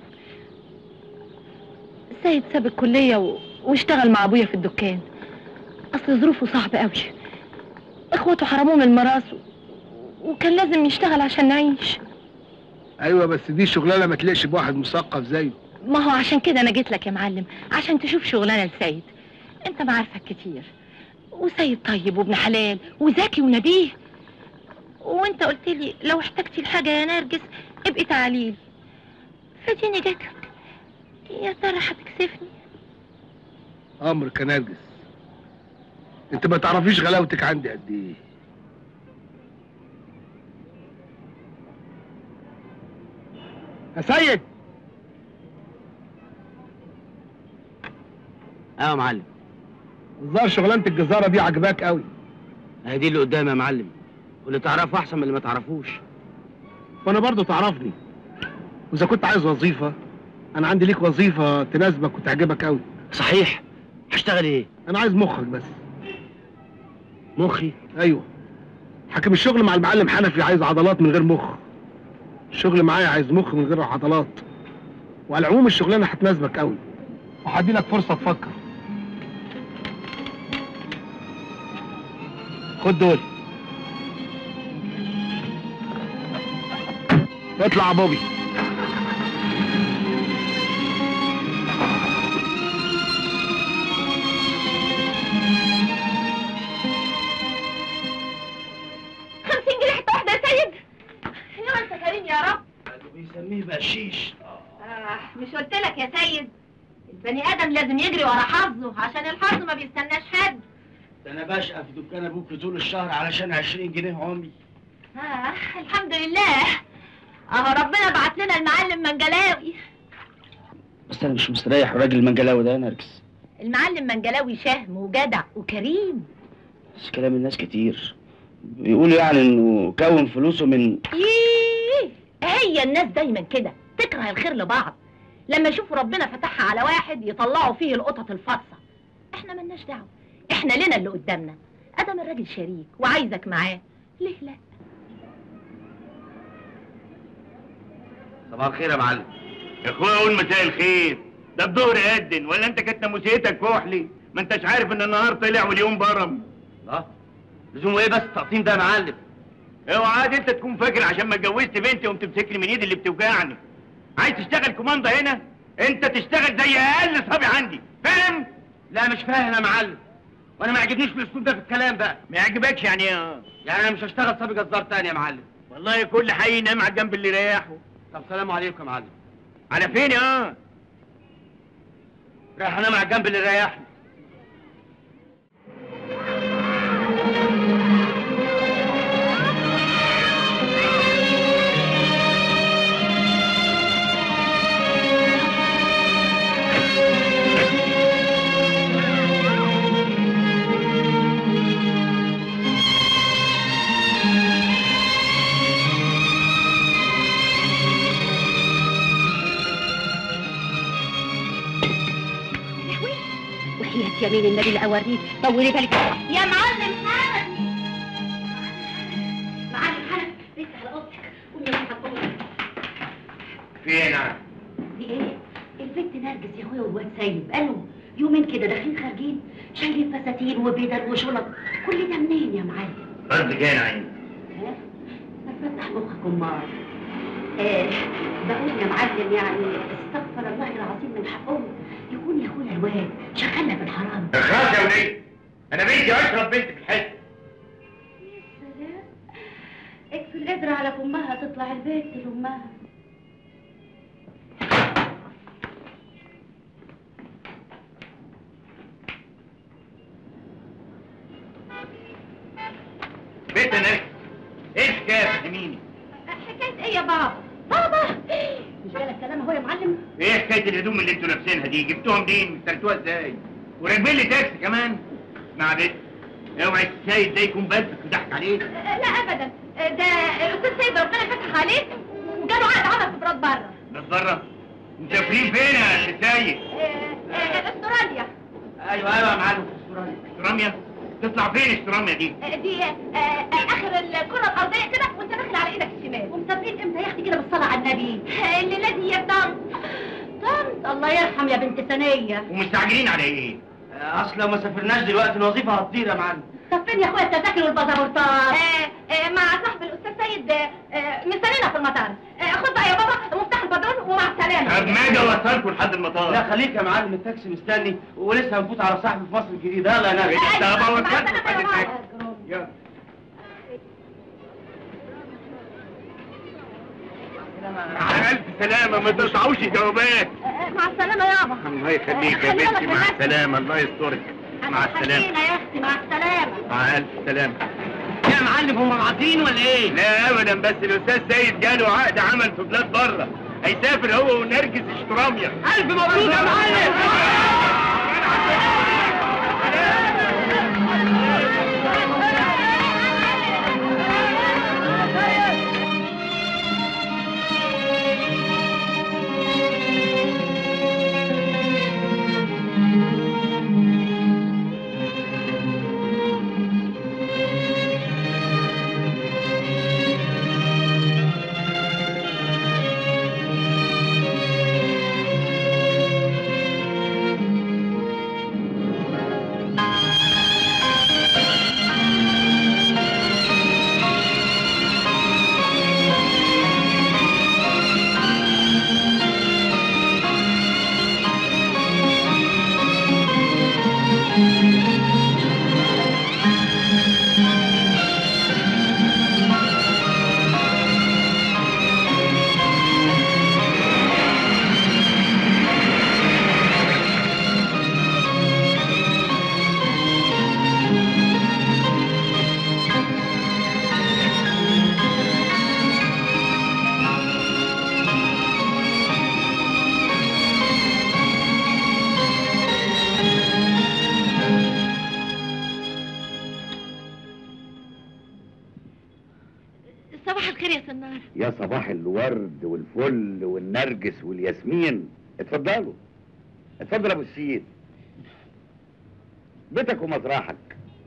سيد ساب الكلية و... واشتغل مع ابويا في الدكان اصل ظروفه صعبة قوي اخواته حرموه من الميراث و... وكان لازم يشتغل عشان نعيش ايوه بس دي شغلانه ما تليقش بواحد مثقف زيه ما هو عشان كده انا جيت لك يا معلم عشان تشوف شغلانه لسيد انت معارفك كتير وسيد طيب وابن حلال وذكي ونبيه وانت قلت لي لو احتجتي لحاجه يا نرجس ابقي تعالي لي فديني جيت لك يا ترى هتكسفني امرك يا نرجس انت ما تعرفيش غلاوتك عندي قد ايه يا سيد ايوه يا معلم الظاهر شغلانه الجزاره دي عجباك قوي هي دي اللي قدامي يا معلم واللي تعرفه احسن من اللي ما تعرفوش وانا برضو تعرفني واذا كنت عايز وظيفه انا عندي ليك وظيفه تناسبك وتعجبك قوي صحيح هشتغل ايه انا عايز مخك بس مخي ايوه حاكم الشغل مع المعلم حنفي عايز عضلات من غير مخ الشغل معايا عايز مخ من غير عضلات وعلى العموم الشغلانه هتناسبك قوي وهدي لك فرصه تفكر خد دول اطلع يا بوبي خمسين جنيه حتى واحده يا سيد يا انت كريم يا رب بيسميه بقشيش آه مش قلت لك يا سيد البني ادم لازم يجري ورا حظه عشان الحظ ما بيستناش حد ده انا بشقى في دكان ابوك طول الشهر علشان 20 جنيه عمي آه الحمد لله اهو ربنا بعت لنا المعلم منجلاوي بس انا مش مستريح الراجل المنجلاوي ده يا نرجس المعلم منجلاوي شهم وجدع وكريم بس كلام الناس كتير بيقولوا يعني انه كون فلوسه من ييه هي الناس دايما كده تكره الخير لبعض لما يشوفوا ربنا فتحها على واحد يطلعوا فيه القطط الفاطسه احنا ملناش دعوه احنا لنا اللي قدامنا ادم الراجل شريك وعايزك معاه ليه لا صباح الخير يا معلم يا اخويا قول مساء الخير ده الظهر يأذن ولا انت كانت ناموسيتك كحلي ما انتش عارف ان النهار طلع واليوم برم اه لزومه ايه بس التقطيم ده يا معلم اوعى انت تكون فاكر عشان ما اتجوزت بنتي وقمت تمسكني من ايدي اللي بتوجعني عايز تشتغل كوماندا هنا انت تشتغل زي اقل صبي عندي فاهم لا مش فاهم يا معلم وانا ما عجبنيش الاسلوب ده في الكلام بقى ما يعجبكش يعني ايه يعني انا مش هشتغل صبي جزار تاني يا معلم والله كل حي ينام على الجنب اللي يريحه طب سلام عليكم يا معلم على فين يا رايح انام على الجنب اللي يريحني وحياة يمين النبي اللي اوريك طولي بالك يا معلم حنفي فين انا دي ايه البنت نرجس يا اخويا والواد سيد قالوا يومين كده داخلين خارجين شايلين فساتين وبدل وشنط كل ده منين يا معلم قصدك ايه يا نعيم ها؟ ما تفتح مخك امال آه بقول يا معلم يعني استغفر الله العظيم من حقهم يكون يا اخويا الواد شغلنا في الحرام خلاص يا وليد انا بنتي اشرب بنتك الحته يا سلام اكفي القدرة على فمها تطلع البيت لامها بنت انا ايه الحكايه فهميني حكاية ايه يا بابا؟ بابا مش جالك كلام اهو يا معلم؟ ايه حكايه الهدوم اللي انتوا لابسينها دي جبتوها منين اشتريتوها ازاي وراكبين لي تاكسي كمان مع بنت اوعي السيد ده يكون بس وضحك عليك لا ابدا ده الاستاذ سيد ربنا فتح عليه وجاله عقد عمل في بلاد بره بس بره مسافرين فين يا سي سيد استراليا ايوه ايوه يا معلم في استراليا استراميا تطلع فين استراميا دي دي اخر الكره الارضيه كده وانت داخل على ايدك الشمال ومسافرين امتى يا اختي كده بالصلاه على النبي الليله دي يا طنط طنط الله يرحم يا بنت ثانيه ومستعجلين على ايه اصل لو ما سافرناش دلوقتي الوظيفه هتطير يا معلم طب فين يا اخويا التذاكر والبازابورتات مع صاحب الاستاذ سيد آه، مستنينا في المطار آه، خد بقى يا بابا مفتاح البدرون ومع السلامه طب ما اجي اوصلكم لحد المطار لا خليك يا معلم التاكسي مستني ولسه هنفوت على صاحبي في مصر الجديده يلا يا نبي طب مع اوصلكم السلامة لحد يا بابا. التاكسي يلا مع الف سلامه ما تقطعوش الجوابات آه، مع السلامه يابا الله يخليك يا خلي بالك بنتي من مع نفسك. السلامه الله يسترك مع السلامه خلينا يا اختي مع السلامه مع الف سلامه يا معلم هم معطين ولا ايه؟ لا ابدا بس الاستاذ سيد جاله عقد عمل في بلاد بره هيسافر هو ونرجس اشتراميا الف مبروك يا معلم صباح الخير يا سنار يا صباح الورد والفل والنرجس والياسمين اتفضلوا اتفضل يا ابو السيد بيتك ومطرحك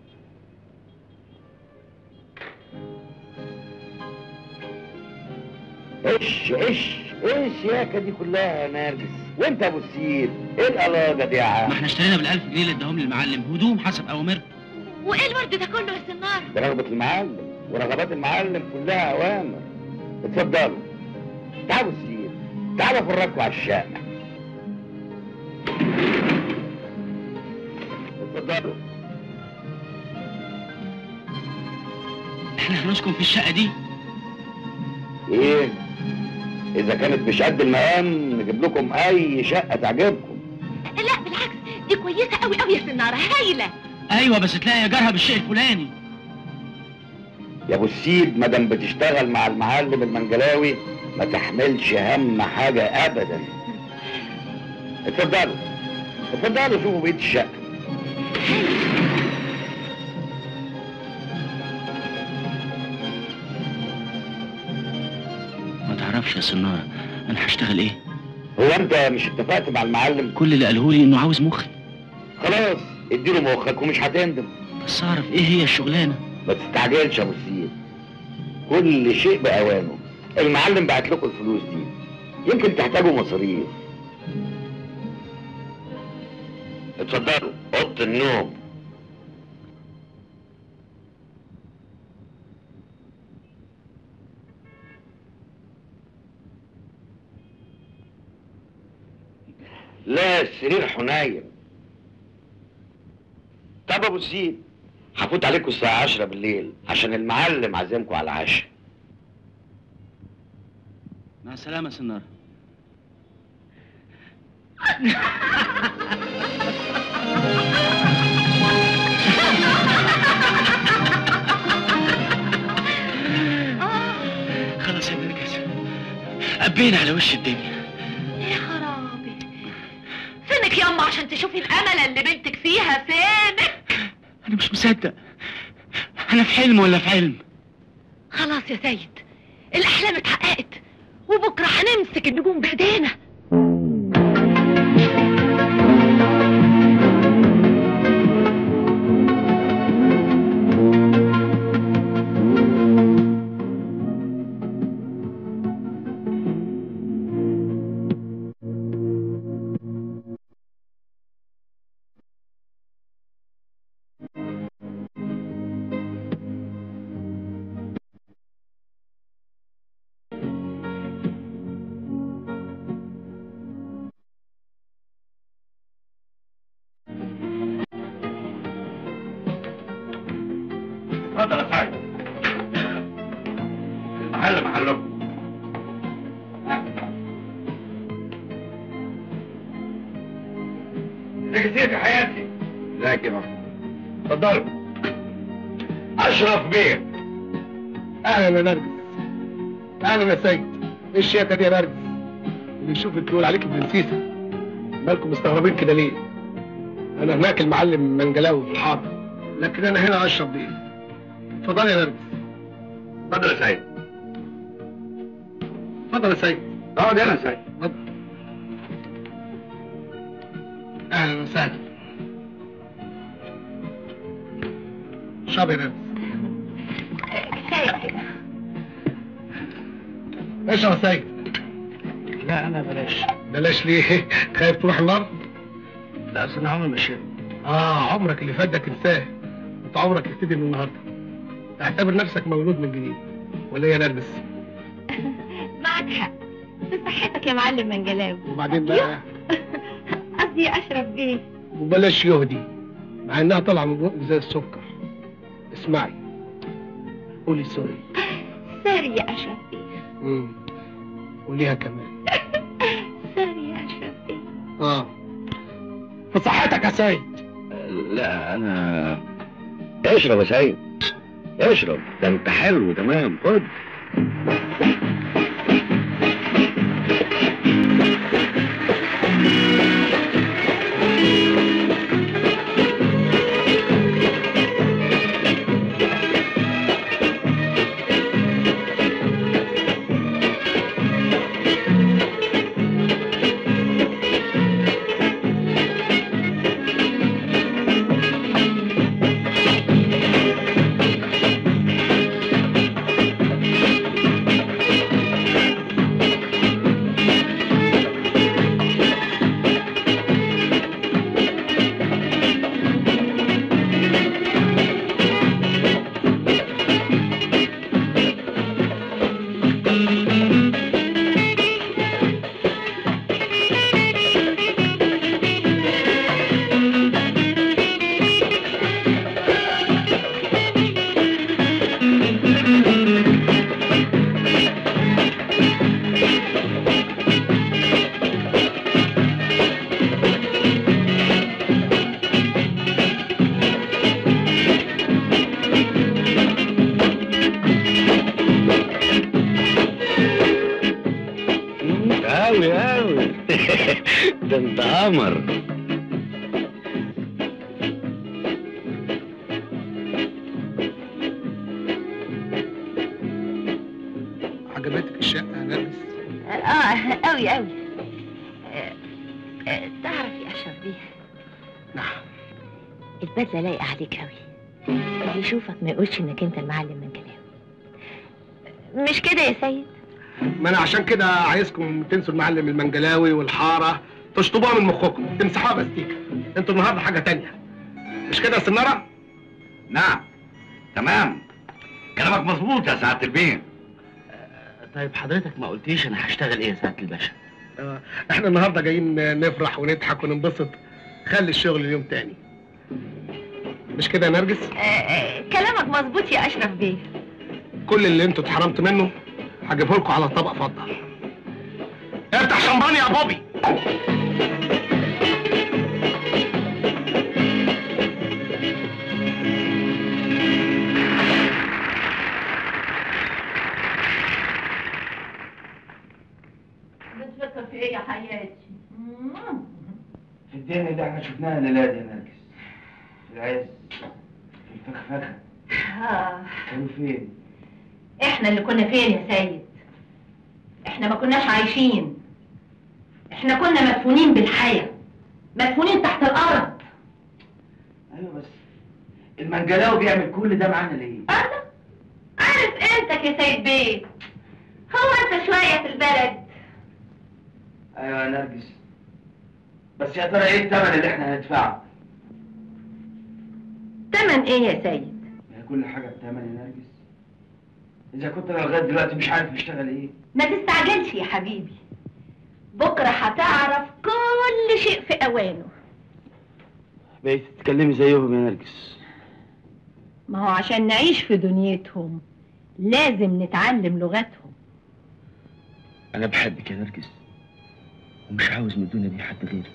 ايش ايش ايش ياكا دي كلها يا نرجس وانت يا ابو السيد ايه القلاجه دي يا ما عم احنا اشترينا بالألف جنيه اللي اداهم للمعلم هدوم حسب أوامره وايه الورد ده كله يا سنار ده رغبة المعلم ورغبات المعلم كلها أوامر اتفضلوا تعالوا السيد تعالوا فرجكوا على الشقة اتفضلوا احنا هنسكن في الشقة دي ايه اذا كانت مش قد المقام نجيب لكم اي شقة تعجبكم لا بالعكس دي كويسه قوي قوي يا سناره هايله أيوة بس تلاقي إيجارها بالشيء الفلاني يا ابو السيد مادام بتشتغل مع المعلم المنجلاوي ما تحملش هم حاجة ابدا اتفضلوا اتفضلوا شوفوا بقية الشقة ما تعرفش يا سنارة أنا هشتغل إيه هو انت مش اتفقت مع المعلم كل اللي قاله لي إنه عاوز مخي خلاص اديله مخك ومش هتندم بس أعرف إيه هي الشغلانة ما تستعجلش يا ابو السيد كل شيء باوانه المعلم بعت لكم الفلوس دي يمكن تحتاجوا مصاريف اتفضلوا اوضه النوم لا السرير حنين طب ابو سيد هفوت عليكم الساعة 10 بالليل عشان المعلم عازمكم على العشاء مع السلامة يا سنارة خلاص يا نرجس قبينا على وش الدنيا يا خرابي فينك ياما عشان تشوفي الامل اللي بنتك فيها فينك انا مش مصدق انا في حلم ولا في علم خلاص يا سيد الاحلام اتحققت وبكره هنمسك النجوم بايدينا اتفضل يا سعيد المحل محلكم كتير في حياتي لا كده اتفضلوا اشرف بيه اهلا يا نرجس اهلا يا سيد ايه الشياكه دي يا نرجس اللي يشوفك يقول عليك برنسيسه مالكم مستغربين كده ليه انا هناك المعلم منجلاوي في الحاضر لكن انا هنا اشرب بيه اتفضل يا نرجس اتفضل يا سعيد اتفضل يا سيد اقعد هنا يا سعيد اتفضل اهلا وسهلا اشرب يا نرجس كفايه كده اشرب يا سيد لا انا بلاش بلاش ليه خايف تروح النار لا اصل انا عمري ما شربت اه عمرك اللي فات ده تنساه انت عمرك يبتدي من النهارده اعتبر نفسك مولود من جديد ولا إيه يا نرجس معك حق بصحتك يا معلم منجلاوي وبعدين بقى قصدي يا اشرف بيه وبلاش يهدي مع انها طالعه من بقك زي السكر اسمعي قولي سوري سوري يا اشرف بيه امم قوليها كمان سوري يا اشرف بيه اه في صحتك يا سيد لا انا اشرب يا سعيد اشرب ده انت حلو تمام خد قوي قوي ده انت قمر عجبتك الشقه يا نرجس اه قوي قوي تعرف يا اشرف بيه نعم البدله لايقه عليك قوي اللي يشوفك ما يقولش انك انت المعلم من كلامه مش كده يا سيد ما انا عشان كده عايزكم تنسوا المعلم المنجلاوي والحاره تشطبوها من مخكم تمسحوها باستيكه انتوا النهارده حاجه تانية مش كده يا سناره نعم تمام كلامك مظبوط يا سعاده البيه طيب حضرتك ما قلتيش انا هشتغل ايه يا سعاده الباشا آه، احنا النهارده جايين نفرح ونضحك وننبسط خلي الشغل اليوم تاني مش كده يا نرجس كلامك مظبوط يا اشرف بيه كل اللي انتوا اتحرمتوا منه هجيبه لكم على طبق فضه افتح شمبانيا يا بوبي بتفكر في ايه يا حياتي؟ في الدنيا اللي احنا شفناها الليله دي يا نرجس في العز في الفخفخه آه. كانوا فين؟ احنا اللي كنا فين يا سيد احنا ما كناش عايشين احنا كنا مدفونين بالحياة مدفونين تحت الارض ايوه بس المنجلاوي بيعمل كل ده معانا ليه؟ أنا عارف قيمتك يا سيد بيه هو انت شوية في البلد ايوه يا نرجس بس يا ترى ايه الثمن اللي احنا هندفعه؟ تمن ايه يا سيد هي كل حاجه بثمن يا نرجس اذا كنت انا لغايه دلوقتي مش عارف اشتغل ايه ما تستعجلش يا حبيبي بكرة هتعرف كل شيء في اوانه بقيت تتكلمي زيهم يا نرجس ما هو عشان نعيش في دنيتهم لازم نتعلم لغتهم انا بحبك يا نرجس ومش عاوز من الدنيا دي حد غيرك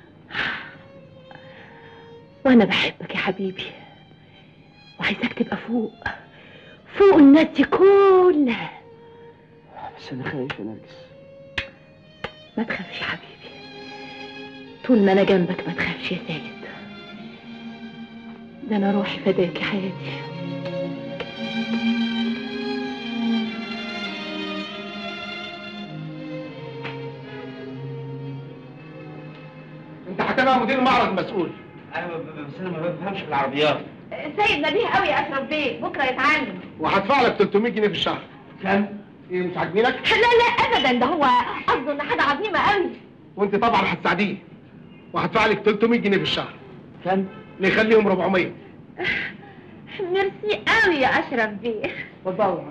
وانا بحبك يا حبيبي وعايزاك تبقى فوق فوق الناس دي كلها بس انا خايف يا نرجس ما تخافش يا حبيبي طول ما انا جنبك ما تخافش يا سيد ده انا روحي فداك يا حياتي انت هتبقى مدير معرض مسؤول ايوه بس انا ما بفهمش في العربيات سيد نبيه قوي يا اشرف بيه بكره يتعلم وهدفع لك 300 جنيه في الشهر كم؟ ايه مش عاجبينك لا لا ابدا ده هو قصده ان حاجه عظيمه قوي وانت طبعا هتساعديه وهدفع لك 300 جنيه في الشهر كم؟ نخليهم 400 ميرسي قوي يا اشرف بيه اتفضل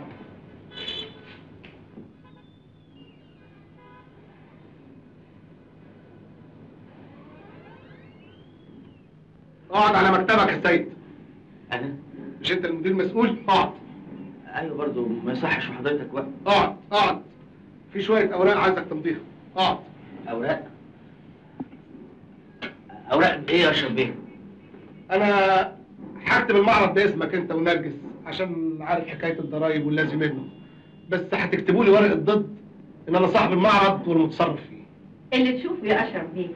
اقعد على مكتبك يا سيد انا مش انت المدير المسؤول اقعد ايوه برضه ما يصحش وحضرتك وقت اقعد اقعد في شويه اوراق عايزك تمضيها اقعد اوراق اوراق ايه يا اشرف بيه؟ انا هكتب المعرض باسمك انت ونرجس عشان عارف حكايه الضرايب واللازم منه بس هتكتبوا لي ورقه ضد ان انا صاحب المعرض والمتصرف فيه اللي تشوفه يا اشرف بيه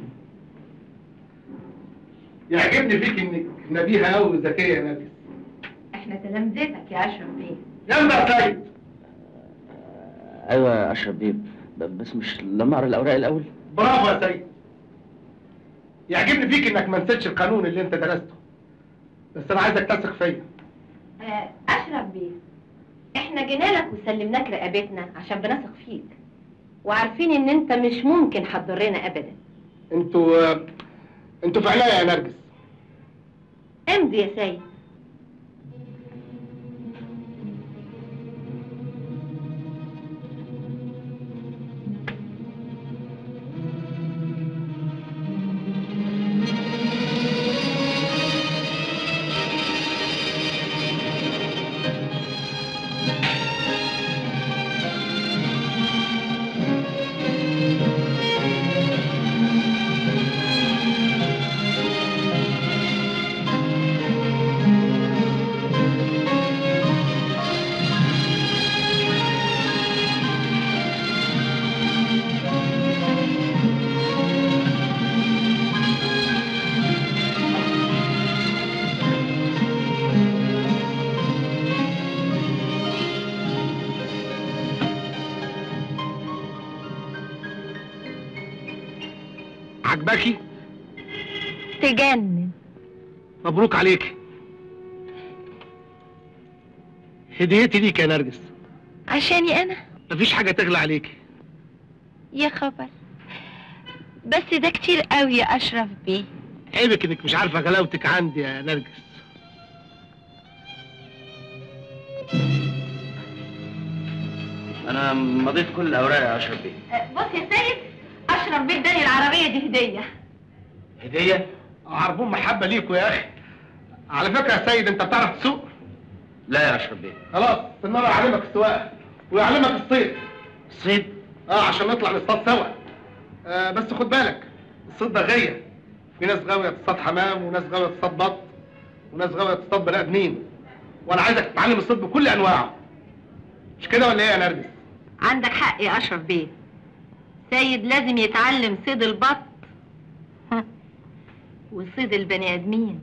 يعجبني فيك انك نبيهه قوي وذكيه يا نرجس احنا تلامذتك يا اشرف بيه يلا يا سيد ايوه يا اشرف بيه ب- بس مش لما اقرا الاوراق الاول برافو يا سيد يعجبني فيك انك ما نسيتش القانون اللي انت درسته بس انا عايزك تثق فيا آه، اشرف بيه احنا جينا لك وسلمناك رقبتنا عشان بنثق فيك وعارفين ان انت مش ممكن هتضرنا ابدا انتوا انتوا في عناية يا نرجس امضي يا سيد عجباكي تجنن مبروك عليك هديتي ليك يا نرجس عشاني انا مفيش حاجه تغلى عليكي يا خبر بس ده كتير قوي يا اشرف بيه عيبك انك مش عارفه غلاوتك عندي يا نرجس انا مضيت كل الاوراق يا اشرف بيه بص يا سيد اشرف بيه اداني العربيه دي هديه هديه عربون محبه ليكوا يا اخي على فكره يا سيد انت بتعرف تسوق لا يا اشرف بيه خلاص النار يعلمك السواقه ويعلمك الصيد الصيد اه عشان نطلع نصطاد سوا آه بس خد بالك الصيد ده غيه في ناس غاويه تصطاد حمام وناس غاويه تصطاد بط وناس غاويه تصطاد بني ادمين وانا عايزك تتعلم الصيد بكل انواعه مش كده ولا ايه يا نرجس عندك حق يا اشرف بيه سيد لازم يتعلم صيد البط وصيد البني ادمين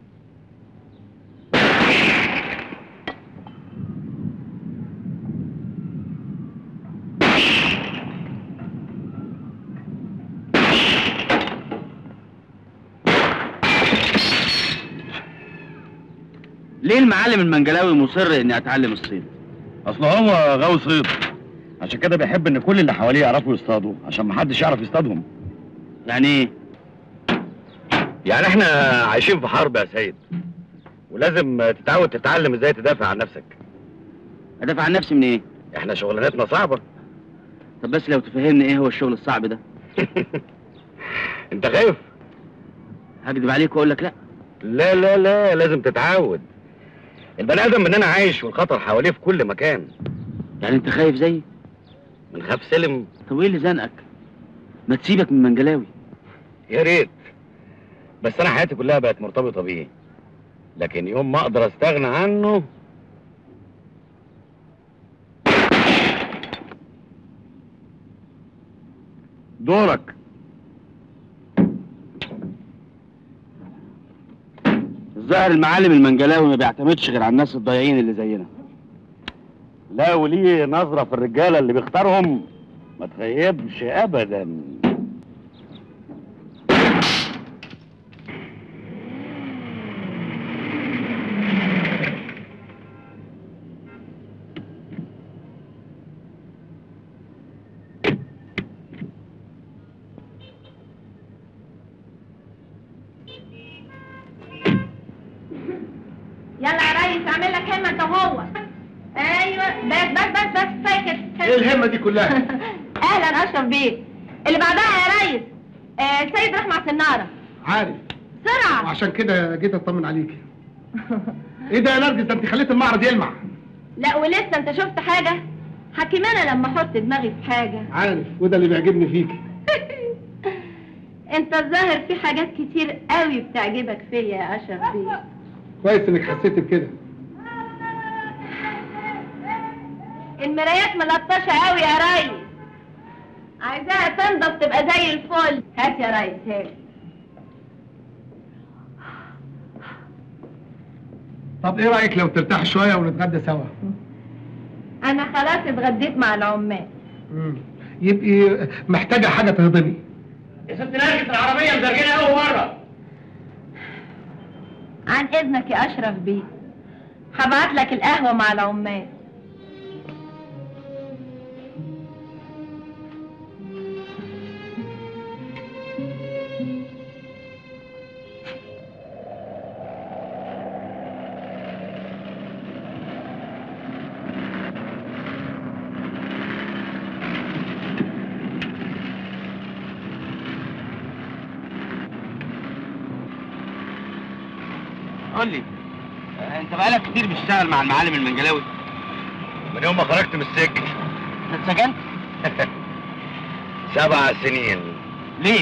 ليه المعلم المنجلاوي مصر اني اتعلم الصيد اصل هو غاوي صيد عشان كده بيحب ان كل اللي حواليه يعرفوا يصطادوا عشان محدش يعرف يصطادهم يعني ايه يعني احنا عايشين في حرب يا سيد ولازم تتعود تتعلم ازاي تدافع عن نفسك ادافع عن نفسي من ايه احنا شغلانتنا صعبة طب بس لو تفهمني ايه هو الشغل الصعب ده انت خايف هكدب عليك واقول لك لا لا لا لا لازم تتعود البني ادم مننا عايش والخطر حواليه في كل مكان يعني انت خايف زيي من خاف سلم طب ايه اللي زنقك ما تسيبك من منجلاوي يا ريت بس انا حياتي كلها بقت مرتبطة بيه لكن يوم ما اقدر استغنى عنه دورك الظاهر المعلم المنجلاوي ما بيعتمدش غير على الناس الضايعين اللي زينا لا وليه نظرة في الرجالة اللي بيختارهم ما تخيبش ابدا يلا يا ريس اعمل لك همه انت وهو ايوه بس بس بس بس ساكت ايه الهمه دي كلها اهلا اشرف بيه اللي بعدها يا ريس آه سيد راح مع سناره عارف بسرعه وعشان كده جيت اطمن عليكي ايه ده يا نرجس ده انت خليت المعرض يلمع لا ولسه انت شفت حاجه حكيمانه لما احط دماغي في حاجه عارف وده اللي بيعجبني فيكي انت الظاهر في حاجات كتير قوي بتعجبك فيا يا اشرف بيه كويس انك حسيت بكده المرايات ملطشه قوي يا ريس عايزاها تنضف تبقى زي الفل هات يا ريس هات طب ايه رايك لو ترتاح شويه ونتغدى سوا انا خلاص اتغديت مع العمال مم. يبقي محتاجه حاجه تهضمي يا ست نرجس العربية مزرجنة أول مرة عن اذنك يا اشرف بيه هبعت لك القهوه مع العمال قول لي آه، انت بقالك كتير بتشتغل مع المعلم المنجلاوي من يوم ما خرجت من السجن انت اتسجنت سبع سنين ليه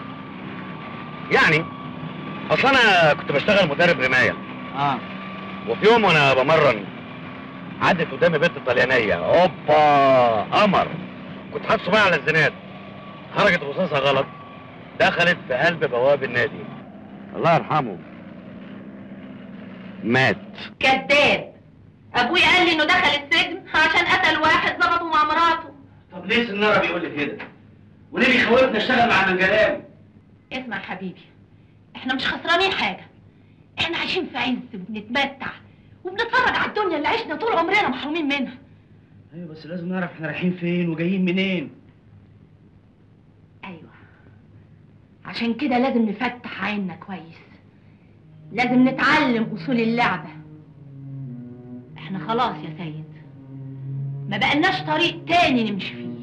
يعني اصل انا كنت بشتغل مدرب رمايه اه وفي يوم وانا بمرن عدت قدامي بنت طليانيه اوبا قمر كنت حاطط صباعي على الزناد خرجت رصاصها غلط دخلت في قلب بواب النادي الله يرحمه مات كذاب ابويا قال لي انه دخل السجن عشان قتل واحد ظبطه مع مراته طب ليه سنارة بيقول لي كده؟ وليه بيخوفني اشتغل مع منجلاوي؟ اسمع يا حبيبي احنا مش خسرانين حاجه احنا عايشين في عز وبنتمتع وبنتفرج على الدنيا اللي عشنا طول عمرنا محرومين منها ايوه بس لازم نعرف احنا رايحين فين وجايين منين ايوه عشان كده لازم نفتح عيننا كويس لازم نتعلم اصول اللعبه احنا خلاص يا سيد ما بقلناش طريق تاني نمشي فيه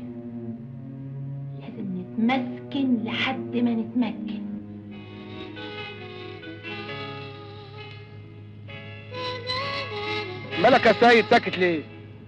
لازم نتمسكن لحد ما نتمكن مالك يا سيد ساكت ليه؟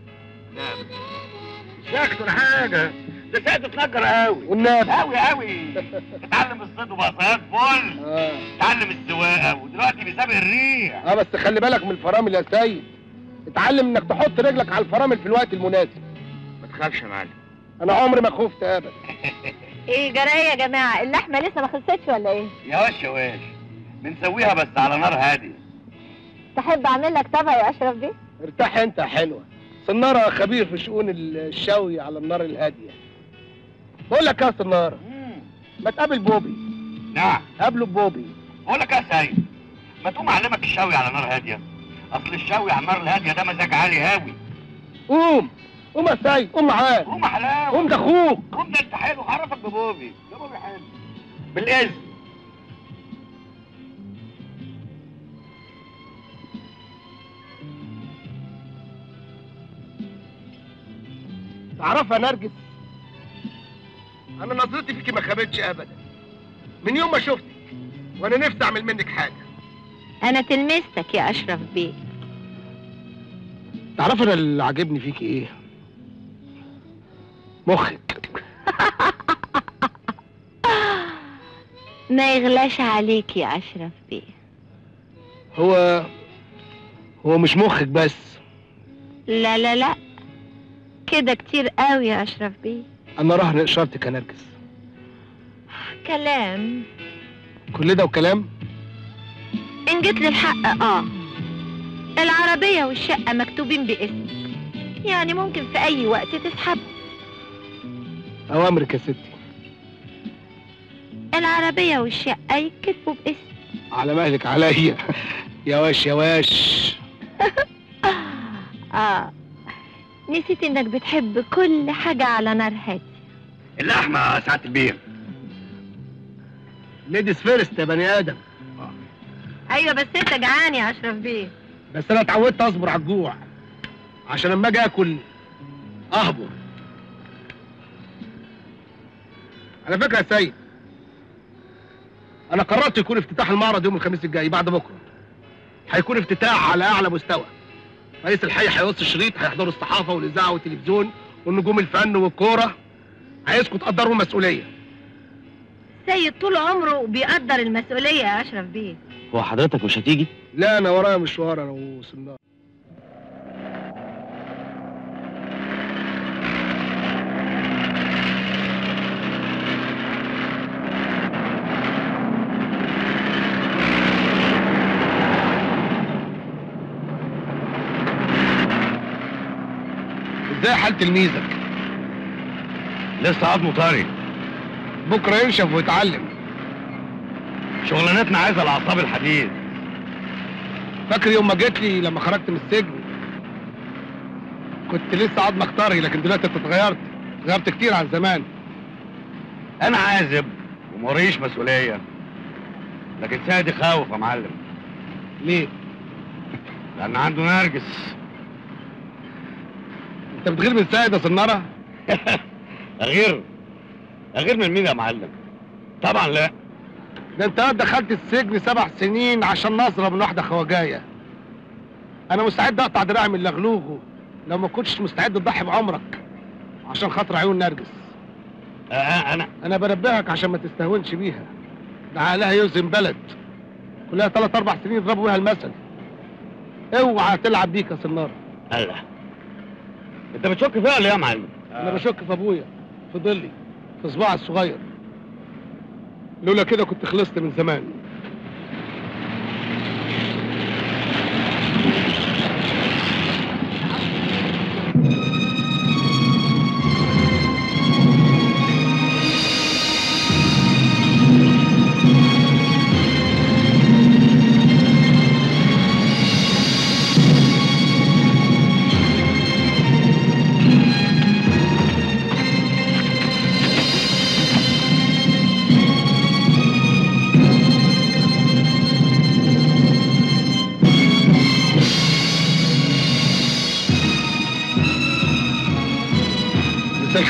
ساكت ولا حاجه ده ساعته اتنجر قوي والنبي قوي قوي اتعلم الصيد وبقى صياد فل اه اتعلم السواقه ودلوقتي بيسابق الريح اه بس خلي بالك من الفرامل يا سيد اتعلم انك تحط رجلك على الفرامل في الوقت المناسب ما تخافش يا معلم انا عمري ما خفت ابدا ايه جرايه يا جماعه اللحمه لسه ما خلصتش ولا ايه يا واش يا واش بنسويها بس على نار هاديه تحب اعمل لك طبق يا اشرف بيه ارتاح انت يا حلوه صنارة خبير في شؤون الشوي على النار الهاديه بقول لك يا صنارة ما تقابل بوبي نعم قابله بوبي بقول لك يا سيد ما تقوم اعلمك الشوي على نار هاديه اصل الشوي على النار الهاديه ده مزاج عالي هاوي قوم قوم يا سيد قوم معاه قوم يا حلاوه قوم ده اخوك قوم ده انت حلو هعرفك ببوبي ده بوبي حلو بالاذن تعرفها يا نرجس انا نظرتي فيكي ما خابتش ابدا من يوم ما شفتك وانا نفسي اعمل منك حاجه انا تلمستك يا اشرف بيه تعرف انا اللي عاجبني فيكي ايه مخك ما يغلاش عليك يا اشرف بيه هو هو مش مخك بس لا لا لا كده كتير قوي يا اشرف بيه انا رهن اشارتك يا نرجس كلام كل ده وكلام ان جيت للحق اه العربية والشقة مكتوبين باسمك يعني ممكن في اي وقت تسحبهم اوامرك يا ستي العربية والشقة يتكتبوا باسمك على مهلك عليا يا واش يا واش اه نسيت انك بتحب كل حاجة على نار هادي اللحمه يا سعاده البير ليديز فيرست يا بني ادم ايوه بس انت جعان يا اشرف بيه بس انا اتعودت اصبر على الجوع عشان لما اجي اكل اهبر على فكره يا سيد انا قررت يكون افتتاح المعرض يوم الخميس الجاي بعد بكره هيكون افتتاح على اعلى مستوى رئيس الحي هيوصي الشريط هيحضروا الصحافه والاذاعه والتلفزيون والنجوم الفن والكوره عايزكم تقدروا المسؤوليه سيد طول عمره بيقدر المسؤولية يا اشرف بيه هو حضرتك مش هتيجي لا انا ورايا مشوار انا وصلنا ازاي حال تلميذك لسه عظمه طري بكره ينشف ويتعلم شغلانتنا عايزه الاعصاب الحديد فاكر يوم ما جيت لي لما خرجت من السجن كنت لسه عظمك طري لكن دلوقتي انت اتغيرت اتغيرت كتير عن زمان انا عازب وموريش مسؤوليه لكن سيد يخوف يا معلم ليه لان عنده نرجس انت بتغير من سيد يا صناره اغير اغير من مين يا معلم طبعا لا ده انت دخلت السجن سبع سنين عشان نظره من واحده خواجايه انا مستعد اقطع دراعي من لغلوغه لو ما كنتش مستعد تضحي بعمرك عشان خاطر عيون نرجس آه انا انا بنبهك عشان ما تستهونش بيها ده عقلها يوزن بلد كلها ثلاث اربع سنين يضربوا بيها المثل اوعى تلعب بيك يا صناره الله انت بتشك فيها ولا ايه يا معلم انا بشك في ابويا في ضلي في صباعي الصغير لولا كده كنت خلصت من زمان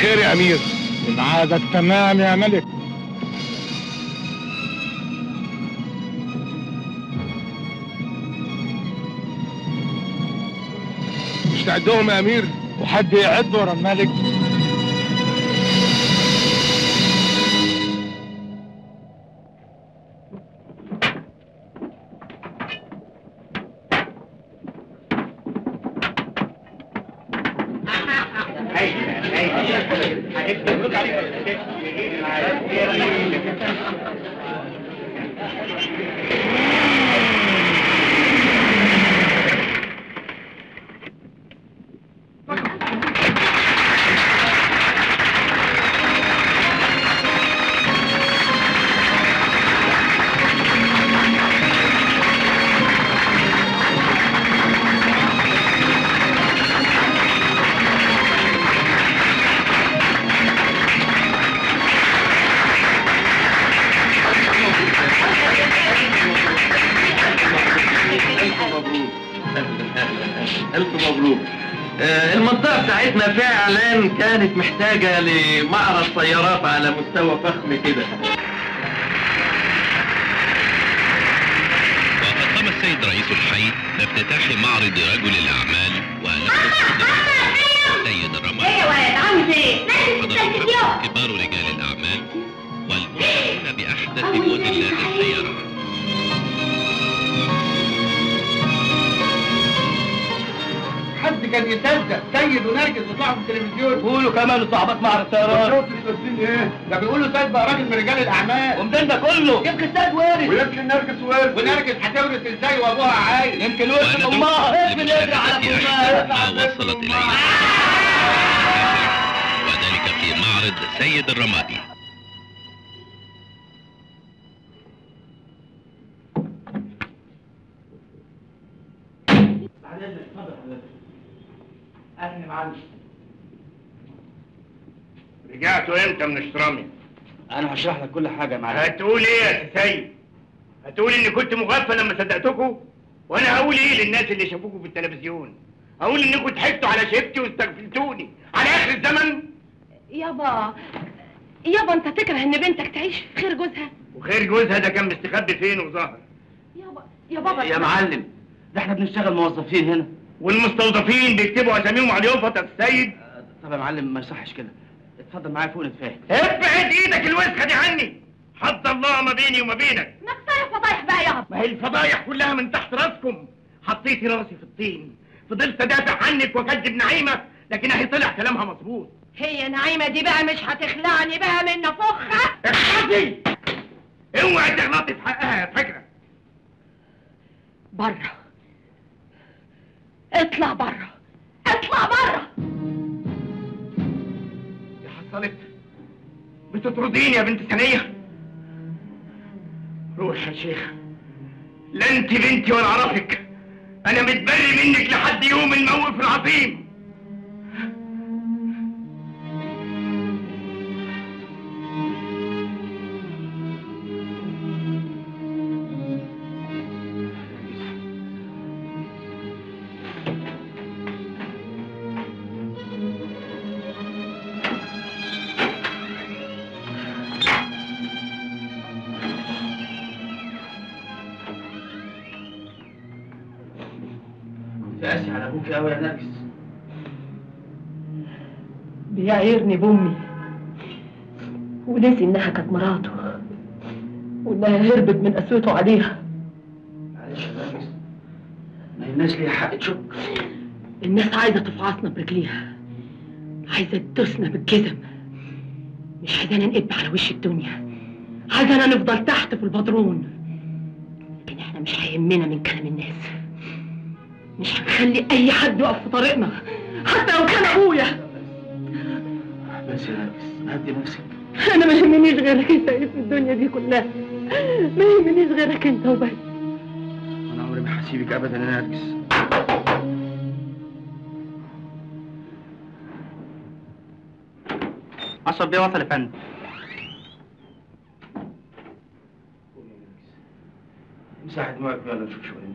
خير يا امير ميعادك تمام يا ملك مش تعدهم يا امير وحد يعد ورا الملك ألف مبروك آه، المنطقة بتاعتنا فعلا كانت محتاجة لمعرض سيارات على مستوى فخم كده وقد قام السيد رئيس الحي بافتتاح معرض رجل الأعمال ونفس السيد الرمل ايه يا واد عاوز ايه؟ حضر نازل حفل التلفزيون كبار رجال الأعمال والمشاركون بأحدث موديلات السيارات حد كان يصدق سيد ونرجس يطلعوا في التلفزيون قولوا كمان لصاحبات معرض السيارات شفت بتقولين ايه؟ ده بيقولوا سيد بقى راجل من رجال الاعمال ومدين ده كله يمكن السيد وارد ويمكن نرجس وارد ونرجس هتورث ازاي وابوها عايز يمكن ورث وندعو امها اقفل يجري على لمشاهدة فلوسها أحدث ما وصلت إليه وذلك في معرض سيد الرمادي اهلا معلم رجعتوا امتى من اشترامي انا هشرح لك كل حاجه يا معلم هتقول ايه يا سيد هتقول اني كنت مغفل لما صدقتكم وانا هقول ايه للناس اللي شافوكوا في التلفزيون اقول انكم ضحكتوا على شيبتي واستغفلتوني على اخر الزمن يابا يابا انت تكره ان بنتك تعيش في خير جوزها وخير جوزها ده كان مستخبي فين وظهر يابا يا بابا يا معلم ده احنا بنشتغل موظفين هنا والمستوظفين بيكتبوا اساميهم على اليوفط يا السيد طب يا معلم ما يصحش كده اتفضل معايا فوق نتفاهم ابعد ايدك الوسخه دي عني حد الله ما بيني وما بينك ما كفايه فضايح بقى يابا ما هي الفضايح كلها من تحت راسكم حطيتي راسي في الطين فضلت ادافع عنك واكذب نعيمه لكن اهي طلع كلامها مظبوط هي نعيمه دي بقى مش هتخلعني بقى من نفخها اخلصي اوعي تغلطي في حقها يا فاكره بره اطلع بره اطلع بره يا حصلت بتطرديني يا بنت ثانيه روح يا شيخ لا انت بنتي ولا اعرفك انا متبري منك لحد يوم الموقف العظيم كنت قاسي على ابوك قوي يا نرجس بيعيرني بامي ونسي انها كانت مراته وانها هربت من قسوته عليها معلش يا نرجس ما الناس ليها حق تشك الناس عايزه تفعصنا برجليها عايزه تدوسنا بالجزم مش عايزانا نقب على وش الدنيا عايزانا نفضل تحت في البدرون لكن احنا مش هيهمنا من كلام الناس مش هنخلي اي حد يقف في طريقنا حتى لو كان ابويا بس يا نرجس هدي نفسك انا ما يهمنيش غيرك يا سيد في الدنيا دي كلها ما يهمنيش غيرك انت وبس انا عمري ما هسيبك ابدا يا نرجس عصب بيه وصل يا فندم مساحة دماغك يلا نشوف شغلنا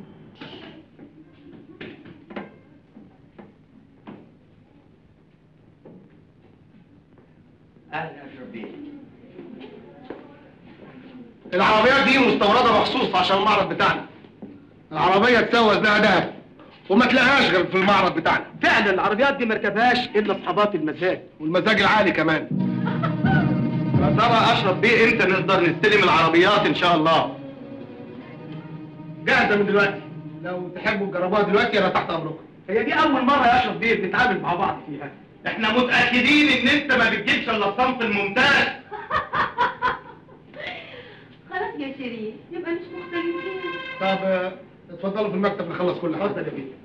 العربيات دي مستورده مخصوص عشان المعرض بتاعنا العربيه تسوى لها دهب وما تلاقيهاش غير في المعرض بتاعنا فعلا العربيات دي ما ركبهاش الا اصحابات المزاج والمزاج العالي كمان يا ترى اشرف بيه امتى نقدر نستلم العربيات ان شاء الله جاهزه من دلوقتي لو تحبوا تجربوها دلوقتي انا تحت امركم هي دي اول مره يا اشرف بيه بنتعامل مع بعض فيها احنا متاكدين ان انت ما بتجيبش الا الصنف الممتاز خلاص يا شيرين يبقى مش مختلفين طب آه، اتفضلوا في المكتب نخلص كل حاجه اتفضل يا بيه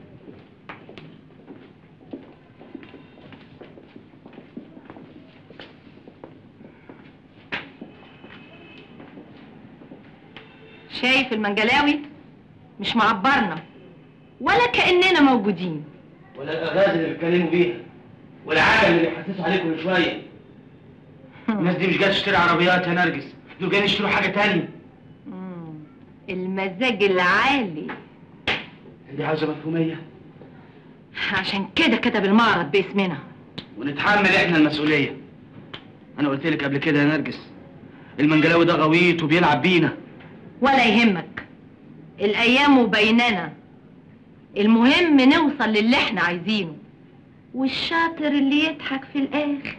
شايف المنجلاوي مش معبرنا ولا كأننا موجودين ولا الاغاز اللي بيتكلموا بيها والعجل اللي بيحسسوا عليه كل شويه الناس دي مش جايه تشتري عربيات يا نرجس دول جايين يشتروا حاجه تانية مم. المزاج العالي دي عاوزه مفهوميه عشان كده كتب المعرض باسمنا ونتحمل احنا المسؤوليه انا قلت لك قبل كده يا نرجس المنجلاوي ده غويط وبيلعب بينا ولا يهمك الأيام بيننا المهم نوصل للي احنا عايزينه والشاطر اللي يضحك في الآخر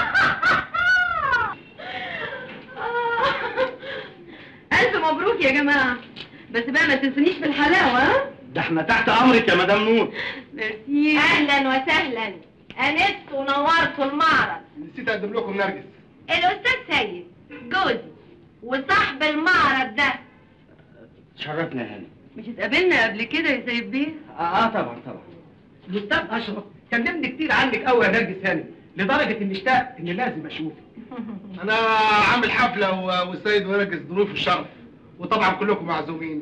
ألف مبروك يا جماعة بس بقى ما تنسونيش في الحلاوة ها؟ ده احنا تحت امرك يا مدام نور ميرسي أهلا وسهلا أنست ونورتوا المعرض نسيت اقدم لكم نرجس الأستاذ سيد جوزي وصاحب المعرض ده شرفنا يا هاني مش اتقابلنا قبل كده يا سيد بيه؟ اه, آه طبعا طبعا الاستاذ اشرف كلمني كتير عنك قوي يا نرجس هاني لدرجه اني اشتقت اني لازم اشوفك انا عامل حفله و- والسيد ونرجس ضيوف الشرف وطبعا كلكم معزومين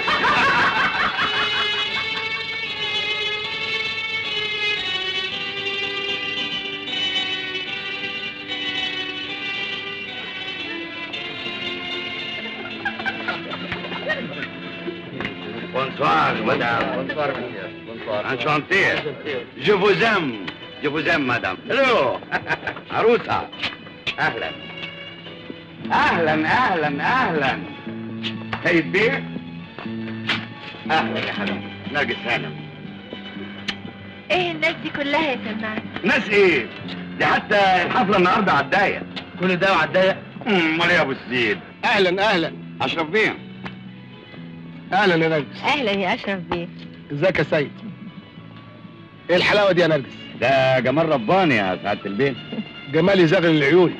Bonsoir, madame. Bonsoir, monsieur. Bonsoir. Enchanté. Je vous aime. Je vous aime, madame. Hello. عروسة. أهلا. أهلا أهلا أهلا. سيد بيه. أهلا يا حبيبي. نرجس هانم. ايه الناس دي كلها يا سماعة ناس إيه؟ دي حتى الحفلة النهاردة عالضيق. كل ده وعدايا أمال إيه يا أبو السيد؟ اهلا اهلا أشرف بيه. اهلا يا نرجس اهلا يا اشرف بيه ازيك يا سيد ايه الحلاوه دي يا نرجس ده جمال رباني يا سعادة البيت. جمال يزغل العيون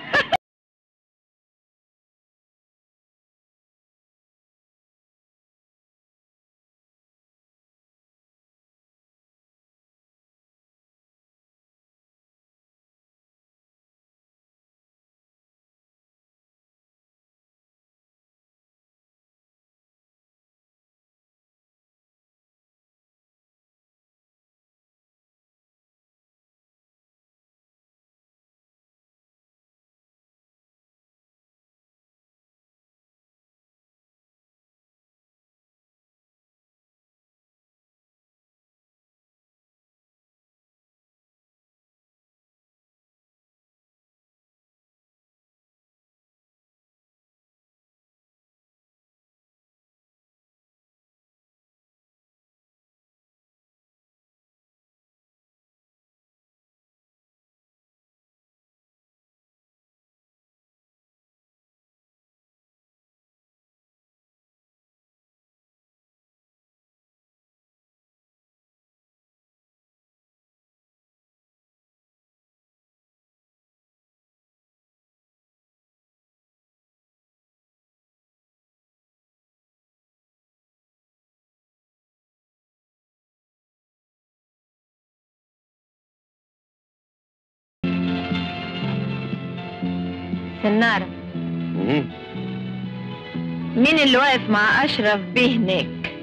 سنارة مم. مين اللي واقف مع اشرف بيه هناك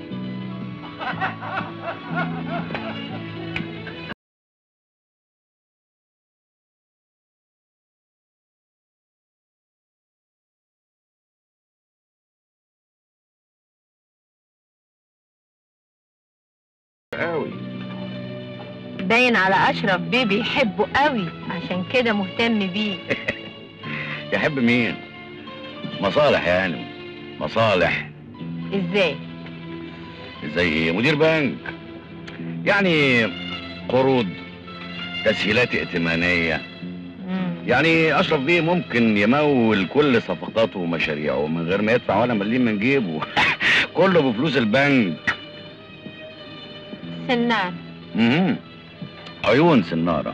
قوي باين على اشرف بيه بيحبه قوي عشان كده مهتم بيه يحب مين؟ مصالح يا هانم مصالح ازاي زي مدير بنك يعني قروض تسهيلات ائتمانية يعني أشرف بيه ممكن يمول كل صفقاته ومشاريعه من غير ما يدفع ولا مليم من جيبه كله بفلوس البنك سنان مهم. عيون سنارة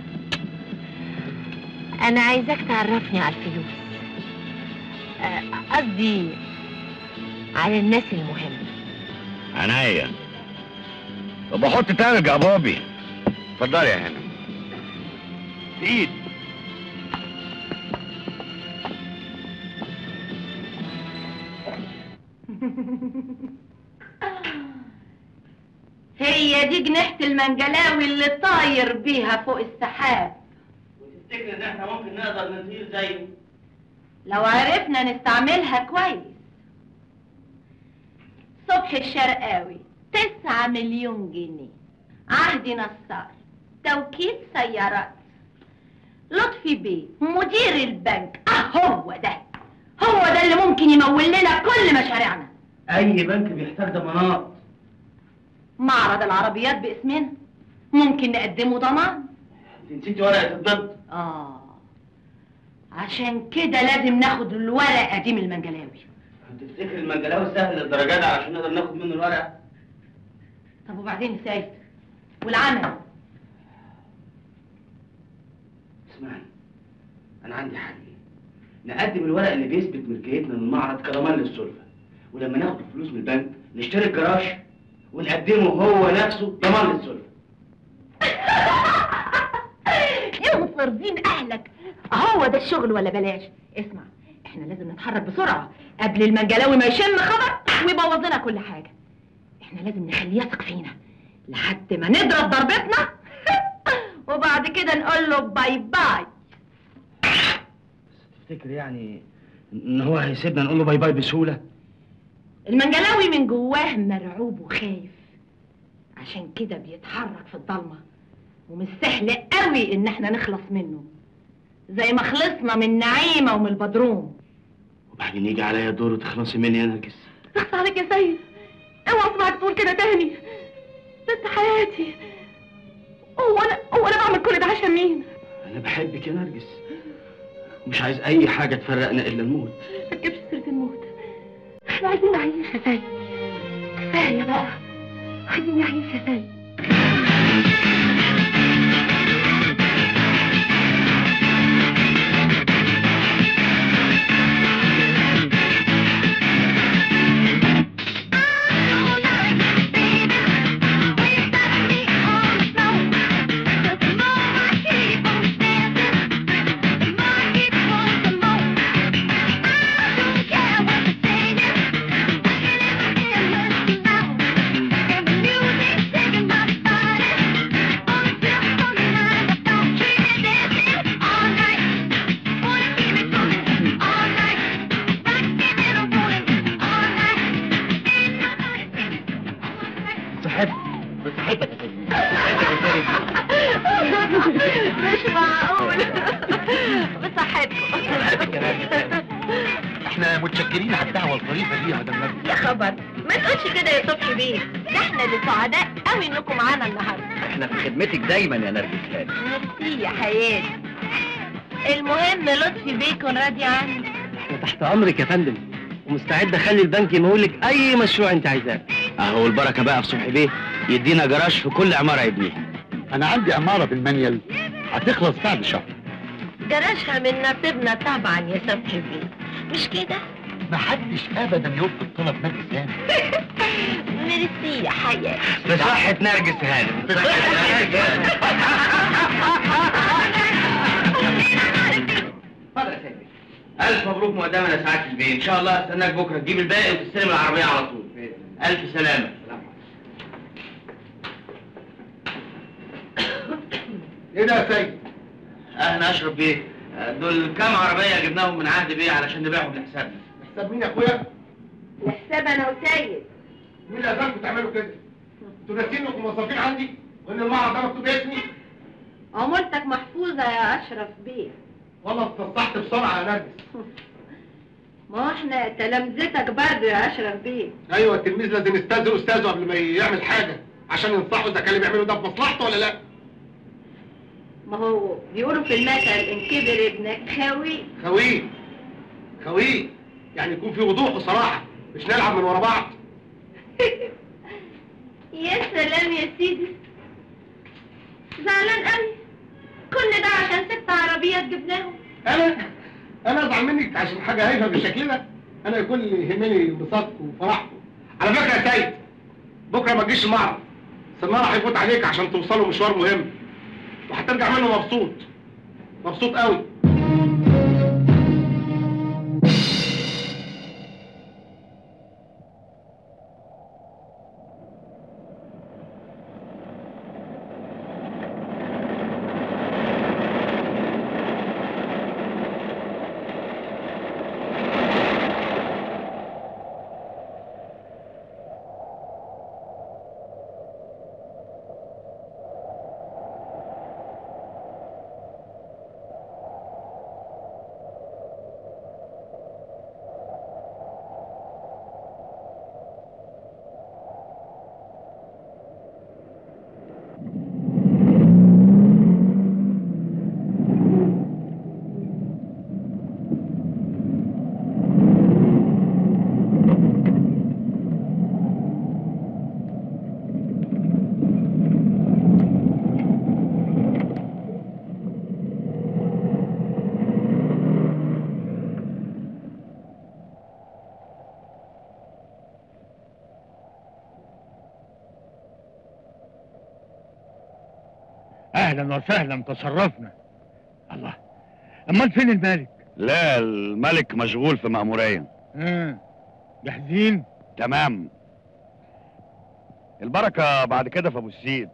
انا عايزاك تعرفني على الفلوس آه، قصدي على الناس المهمة عناية طب احط تلج يا بابي اتفضلي يا هنا ايد هي دي جنيحة المنجلاوي اللي طاير بيها فوق السحاب وتفتكر ان احنا ممكن نقدر نطير زيه لو عرفنا نستعملها كويس صبحي الشرقاوي تسعة مليون جنيه عهدي نصار توكيل سيارات لطفي بيه مدير البنك اه هو ده هو ده اللي ممكن يمول لنا كل مشاريعنا اي بنك بيحتاج ضمانات معرض العربيات باسمنا ممكن نقدمه ضمان انت نسيتي ورقه الضد اه عشان كده لازم ناخد الورقة دي من المنجلاوي تفتكر المنجلاوي سهل للدرجه دي عشان نقدر ناخد منه الورقه طب وبعدين يا سيد والعمل اسمعني انا عندي حل نقدم الورق اللي بيثبت ملكيتنا للمعرض كضمان للسلفه ولما ناخد الفلوس من البنك نشتري الجراج ونقدمه هو نفسه ضمان للسلفه ينصر دين اهلك هو ده الشغل ولا بلاش اسمع احنا لازم نتحرك بسرعة قبل المنجلاوي ما يشم خبر ويبوظ لنا كل حاجة احنا لازم نخليه يثق فينا لحد ما نضرب ضربتنا وبعد كده نقول له باي باي تفتكر يعني ان هو هيسيبنا نقول له باي باي بسهوله المنجلاوي من جواه مرعوب وخايف عشان كده بيتحرك في الضلمة ومستحل قوي ان احنا نخلص منه زي ما خلصنا من نعيمة ومن البدروم وبعدين يجي عليا دور وتخلصي مني يا نرجس اخص عليك يا سيد اوعى اسمعك تقول كده تاني ده انت حياتي هو انا هو انا بعمل كل ده عشان مين؟ انا بحبك يا نرجس ومش عايز اي حاجه تفرقنا الا الموت ما تجيبش سيرة الموت احنا عايزين نعيش يا سيد كفاية بقى عايزين نعيش يا سيد صحتك بصحتك مش معقول بصحتكم احنا متشكرين على الدعوة الظريفة دي يا مدام نرجس يا خبر ما تقولش كده يا صبحي بيه ده احنا اللي سعداء قوي انكم معانا النهارده احنا في خدمتك دايما يا نرجس هاني ميرسي يا حياتي المهم لطفي بيه يكون راضي عني احنا تحت امرك يا فندم ومستعد اخلي البنك يمولك اي مشروع انت عايزاه اهو البركه بقى في صبحي بيه يدينا جراج في كل عماره يبنيها انا عندي عماره بالمانيال هتخلص بعد شهر جراشها من نصيبنا طبعا يا صبحي بيه مش كده محدش ابدا يرفض طلب نرجس هاني ميرسي يا حياتي بصحة نرجس هانم بصحة نرجس هانم اتفضل يا سيدي الف مبروك مقدما يا سعاده البيه ان شاء الله استناك بكره تجيب الباقي وتستلم العربيه على طول الف سلامه ايه ده يا سيد اهلا اشرف بيه دول كام عربيه جبناهم من عهد بيه علشان نبيعهم لحسابنا حساب مين يا اخويا الحساب انا وسيد مين اللي قدركم تعملوا كده انتوا ناسيين انكم موظفين عندي وان المعرض ده مكتوب اسمي عمولتك محفوظة يا أشرف بيه والله استصحت بسرعه يا نرجس ما احنا تلامذتك برضه يا اشرف بيه ايوه التلميذ لازم يستاذن استاذه قبل ما يعمل حاجه عشان ينصحه اذا كان اللي بيعمله ده في مصلحته ولا لا ما هو بيقولوا في المثل ان كبر ابنك خاوي خويه خويه يعني يكون في وضوح وصراحه مش نلعب من ورا بعض يا سلام يا سيدي زعلان قوي كل ده عشان ست عربيات جبناهم انا انا ازعل منك عشان حاجه هايفه بالشكل ده انا كل اللي يهمني انبساطكم وفرحكم على فكره يا سيد بكره ما تجيش المعرض سمارة هيفوت عليك عشان توصلوا مشوار مهم وهترجع منه مبسوط مبسوط قوي اهلا وسهلا تشرفنا الله امال فين الملك لا الملك مشغول في مأمورية اه جاهزين تمام البركة بعد كده في ابو السيد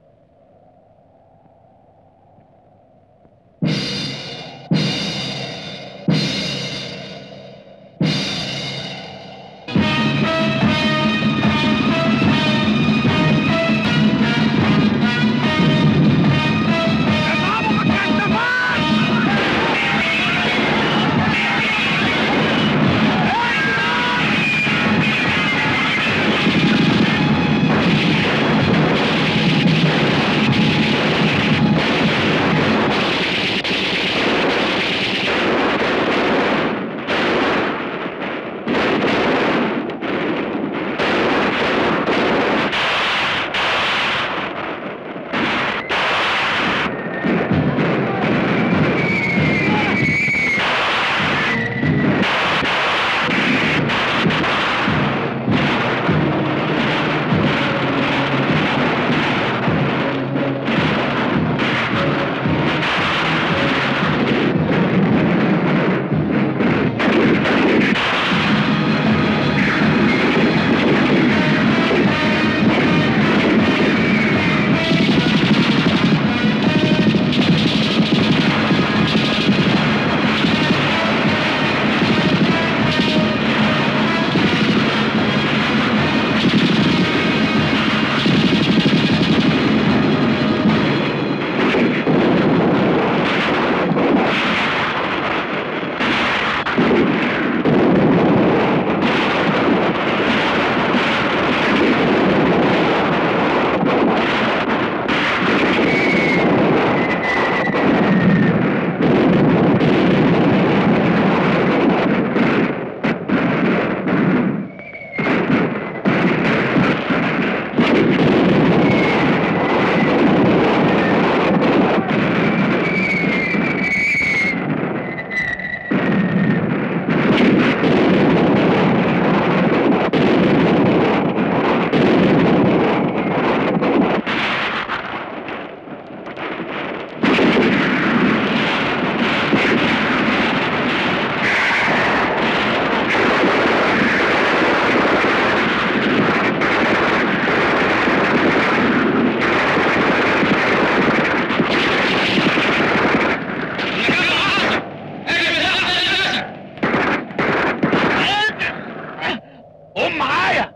قوم معايا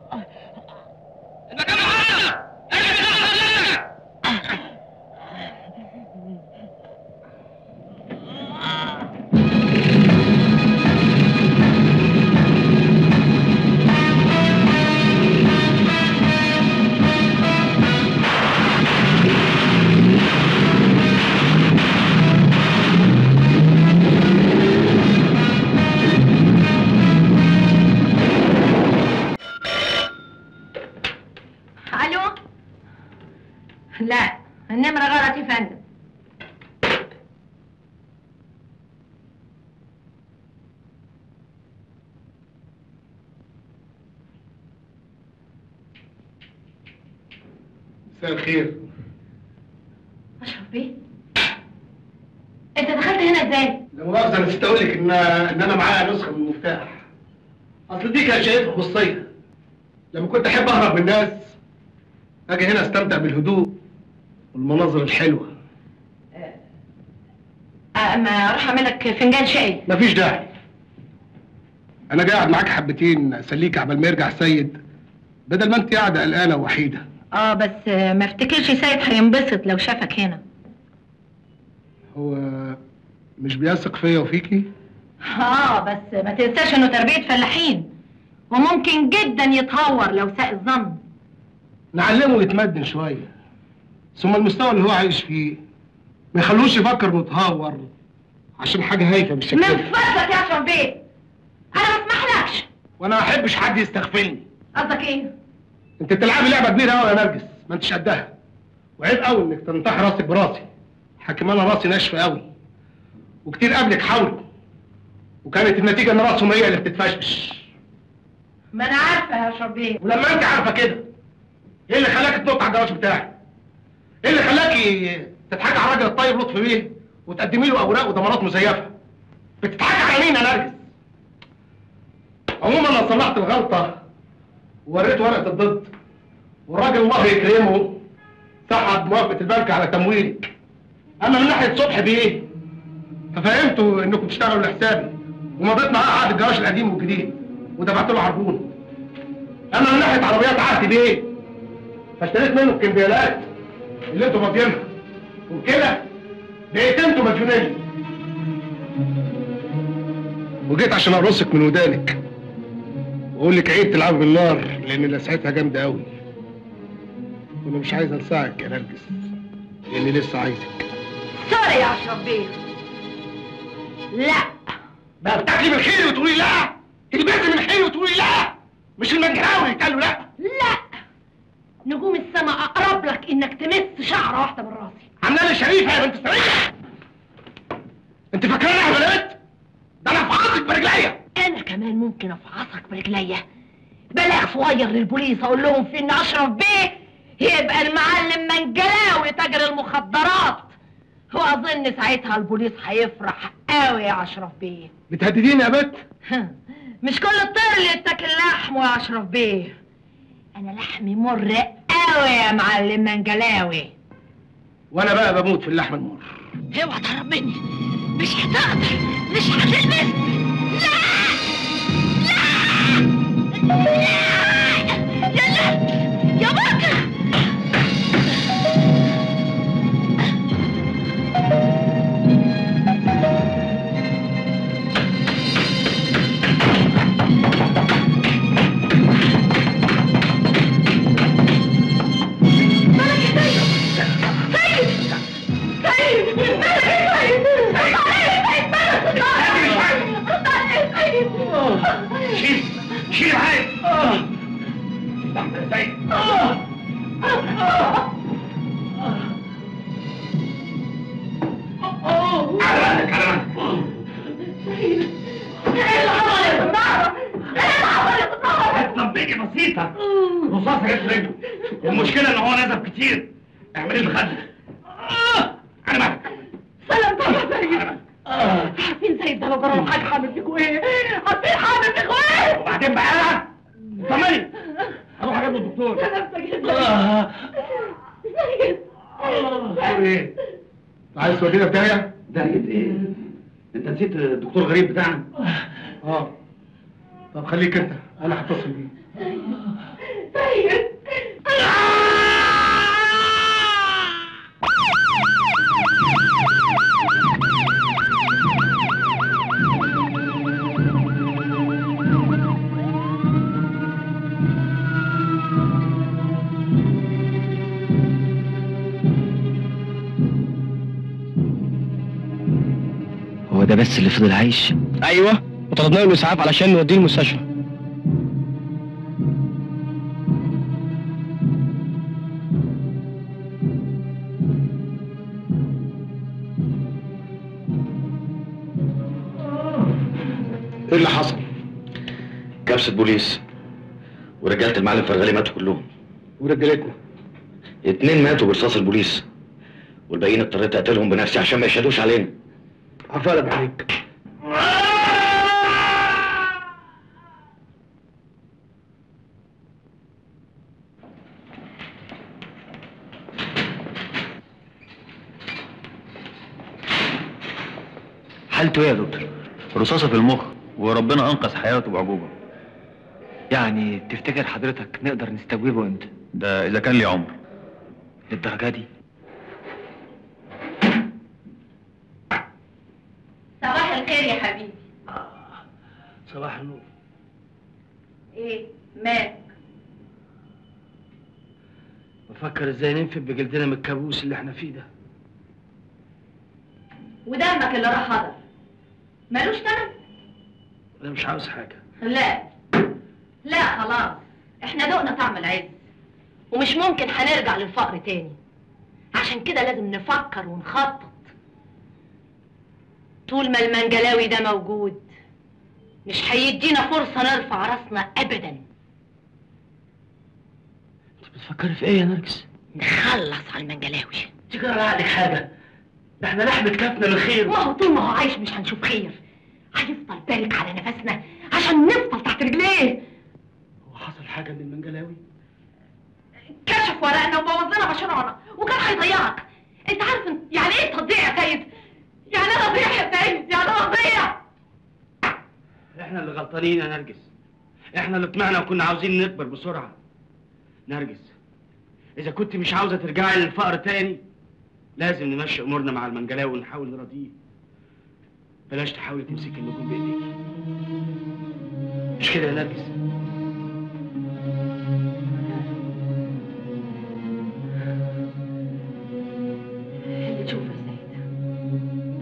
لا النمرة غلط يا فندم مساء الخير اشرف بيه انت دخلت هنا ازاي؟ لا مؤاخذة أنا نسيت أقول لك إن إن أنا معايا نسخة من المفتاح. أصل دي كانت شايفها خصوصية. لما كنت أحب أهرب من الناس أجي هنا أستمتع بالهدوء والمناظر الحلوة. اما اروح اعمل لك فنجان شاي مفيش داعي. أنا جاي أقعد معاك حبتين أسليك عبال ما يرجع السيد بدل ما أنت قاعدة قلقانة ووحيدة. اه بس ما افتكرش سيد هينبسط لو شافك هنا هو مش بيثق فيا وفيكي؟ اه بس ما تنساش انه تربية فلاحين وممكن جدا يتهور لو ساء الظن نعلمه يتمدن شوية. ثم المستوى اللي هو عايش فيه ما يخلوش يفكر متهور عشان حاجة هايفة بالشكل من ده. فضلك يا اشرف بيه انا ما اسمحلكش وانا ما احبش حد يستغفلني قصدك ايه؟ انت بتلعبي لعبه كبيره قوي يا نرجس ما انتش قدها وعيب قوي انك تنطح راسك براسي حكم انا راسي ناشفه قوي وكتير قبلك حاولوا وكانت النتيجه ان راسهم هي اللي بتتفشفش ما انا عارفه يا اشرف بيه ولما انت عارفه كده ايه اللي خلاك تنط على الجواز بتاعي؟ ايه اللي خلاكي تضحكي على الراجل الطيب لطفي بيه وتقدمي له اوراق وضمانات مزيفه؟ بتضحكي على مين يا نرجس؟ عموما انا صلحت الغلطه ووريت ورقه الضد والراجل الله يكرمه سحب موافقه البنك على تمويلك اما من ناحيه صبح بيه ففهمتوا انكم بتشتغلوا لحسابي ومضيت معاه عقد الجراج القديم والجديد ودفعت له عربون اما من ناحيه عربيات عهد بيه فاشتريت منه الكمبيالات اللي انتوا ماضيينها وبكده بقيت انتوا مديونين وجيت عشان ارصك من ودانك واقول لك عيب تلعب بالنار لان لسعتها جامده قوي وانا مش عايز انساك يا نرجس لاني لسه عايزك سوري يا اشرف بيه لا بقى بتاكلي من خيري وتقولي لا تلبسي من خيري وتقولي لا مش المنجراوي يتقال له لا لا نجوم السماء اقرب لك انك تمس شعره واحده من راسي عامله لي شريفه يا بنت سعيده انت فاكراني عملت ده انا افعصك برجليا انا كمان ممكن افعصك برجليا بلاغ صغير للبوليس اقول لهم في ان اشرف بيه يبقى المعلم منجلاوي تاجر المخدرات واظن ساعتها البوليس هيفرح قوي يا اشرف بيه بتهدديني يا بت مش كل الطير اللي يتاكل لحمه يا اشرف بيه انا لحمي مر قوي يا معلم منجلاوي وانا بقى بموت في اللحمه المر اوعى تهرب مني مش هتقدر مش هتلمس لا لا لا يا لا يا بكر شيل شيل معايا استحمل يا سيد على مهلك على مهلك هتطبقي بسيطة رصاصة جت في رجله المشكلة ان هو نزف كتير اعملي اللي خدك على مهلك سلام يا سيد عارفين سيد ده لو جرى حاجه هعمل فيكوا ايه؟ عارفين هعمل فيكوا ايه؟ وبعدين بقى طمني اروح اجيب له الدكتور سيد دكتور ايه؟ عايز تودينا في داهيه؟ داهية ايه؟ انت نسيت الدكتور غريب بتاعنا؟ اه طب خليك انت انا هتصل بيه سيد هو ده بس اللي فضل عايش ايوه وطلبنا له الاسعاف علشان نوديه المستشفى ايه اللي حصل؟ كبسة بوليس ورجالة المعلم فرغلي ماتوا كلهم ورجالتنا اتنين ماتوا برصاص البوليس والباقيين اضطريت اقتلهم بنفسي عشان ما يشهدوش علينا عفارب عليك حالته ايه يا دكتور؟ رصاصة في المخ وربنا انقذ حياته بعجوبة يعني تفتكر حضرتك نقدر نستجوبه امتى؟ ده اذا كان لي عمر للدرجة دي؟ صباح الخير يا حبيبي صباح النور ايه مالك بفكر ازاي ننفد بجلدنا من الكابوس اللي احنا فيه ده ودمك اللي راح هدر ملوش تمن انا مش عاوز حاجه لا لا خلاص احنا دقنا طعم العز ومش ممكن هنرجع للفقر تاني عشان كده لازم نفكر ونخطط طول ما المنجلاوي ده موجود مش هيدينا فرصة نرفع راسنا أبدا بتفكري في ايه يا نرجس نخلص على المنجلاوي تجرى عليك حاجه احنا لحمة كفنا للخير ما هو طول ما هو عايش مش هنشوف خير هيفضل بارك على نفسنا عشان نفضل تحت رجليه هو حصل حاجه من المنجلاوي كشف ورقنا وبوظ لنا مشروعنا وكان هيضيعك انت عارف إن- يعني ايه تضيع يا سيد يعني انا اضيع يا سيد يعني انا اضيع احنا اللي غلطانين يا نرجس احنا اللي طمعنا وكنا عاوزين نكبر بسرعه نرجس اذا كنت مش عاوزه ترجعي للفقر تاني لازم نمشي امورنا مع المنجلاوي ونحاول نراضيه بلاش تحاولي تمسكي النجوم بايديكي مش كده يا نرجس اللي تشوفه يا سيد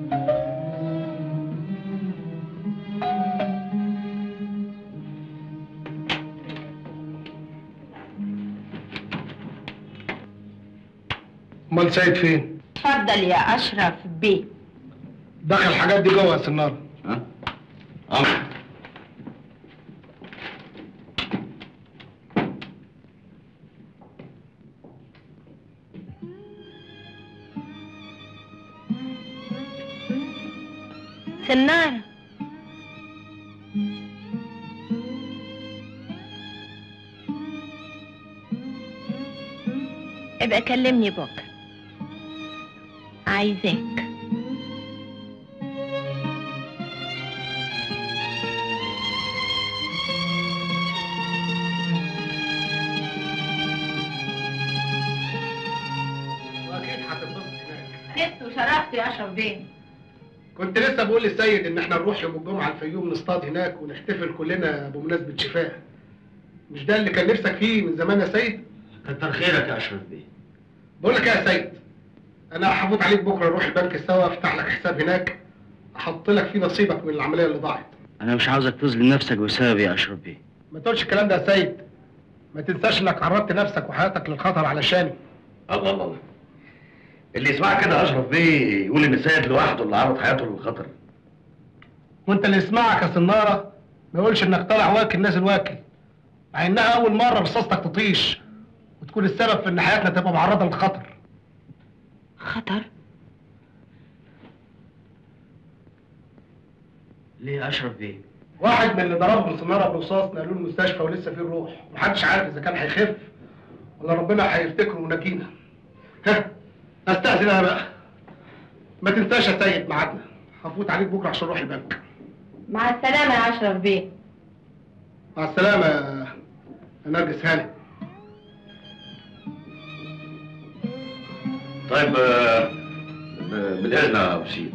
امال سيد فين؟ اتفضل يا اشرف بيه دخل الحاجات دي جوه يا سناره ها؟ اه سنارة ابقى كلمني بكرة عايزاك واكيد هتنبسط هناك ست وشرفت يا اشرف بيه كنت لسه بقول للسيد ان احنا نروح يوم الجمعه الفيوم نصطاد هناك ونحتفل كلنا بمناسبه شفاء مش ده اللي كان نفسك فيه من زمان يا سيد كتر خيرك يا اشرف بيه بقول لك ايه يا سيد انا هفوت عليك بكره نروح البنك سوا افتح لك حساب هناك احط لك فيه نصيبك من العمليه اللي ضاعت انا مش عاوزك تظلم نفسك بسببي يا اشرف بيه ما تقولش الكلام ده يا سيد ما تنساش انك عرضت نفسك وحياتك للخطر علشاني الله الله الله اللي يسمع كده اشرف بيه يقول ان سيد لوحده اللي عرض حياته للخطر وانت اللي يسمعك يا سناره ما يقولش انك طالع واكل نازل واكل مع انها اول مره رصاصتك تطيش وتكون السبب في ان حياتنا تبقى معرضه للخطر خطر ليه يا اشرف بيه واحد من اللي ضربهم سناره برصاص نقلوه المستشفى ولسه فيه الروح محدش عارف اذا كان هيخف ولا ربنا هيفتكره ونجينا ها استاذن انا بقى ما تنساش يا سيد ميعادنا هفوت عليك بكره عشان اروح البنك مع السلامة يا اشرف بيه مع السلامه يا يا نرجس هاني طيب آه، ب- بالاذن يا ابو سيد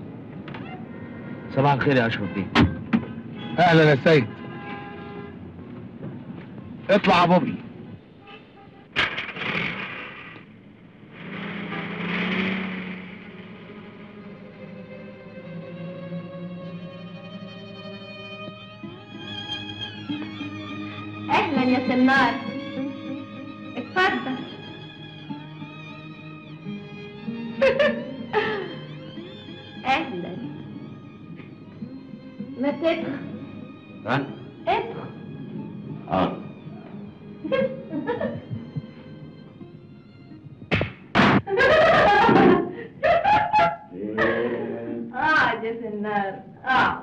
صباح الخير يا اشرف بيه اهلا يا سيد اطلع يا بوبي اهلا يا سنار اتفضل اهلا ما تدخل ها؟ ادخل اه اقعد يا سنار اقعد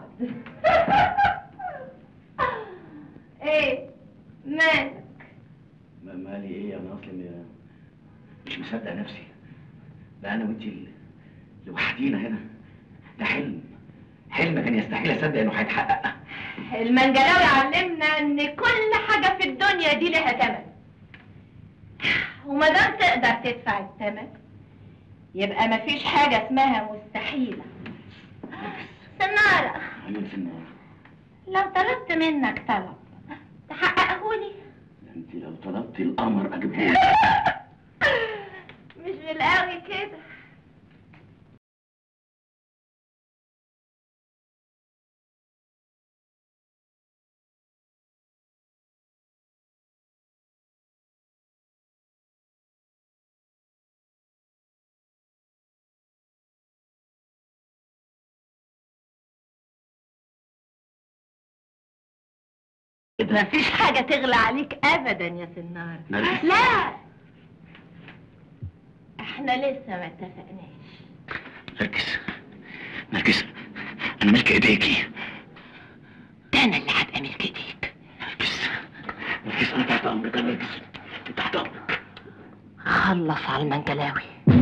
ايه مالك ما- مالي ايه انا اصلا م- مش مصدق نفسي ده انا وانت ال- لوحدينا هنا ده حلم حلم كان يستحيل اصدق انه هيتحقق المنجلاوي علمنا ان كل حاجة في الدنيا دي لها تمن وما دام تقدر تدفع التمن يبقى مفيش حاجة اسمها مستحيلة سنارة ايوه سنارة لو طلبت منك طلب تحققهولي انت لو طلبتي القمر اجيبهولك مش بالقوي كده مفيش حاجة تغلى عليك أبدا يا سنارة نرجس. لا احنا لسه ما اتفقناش نرجس نرجس انا ملك ايديكي ده انا اللي هبقى ملك ايديك نرجس نرجس انا تحت امرك يا نرجس تحت امرك خلص على المنجلاوي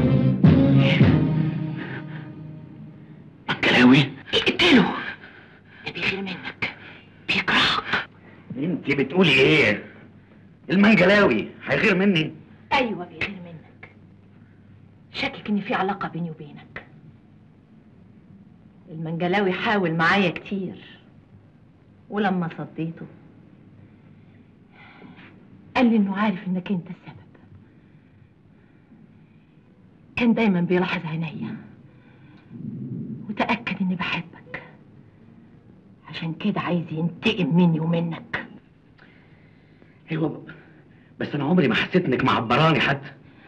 منجلاوي اقتله ده بيغير منك بيكرهك انت بتقولي ايه المنجلاوي هيغير مني ايوه بيغير منك شاكك ان في علاقه بيني وبينك المنجلاوي حاول معايا كتير ولما صديته قال لي انه عارف انك انت السبب كان دايما بيلاحظ عينيا وتأكد اني بحبك عشان كده عايز ينتقم مني ومنك ايوه بس انا عمري ما حسيت انك معبراني حتى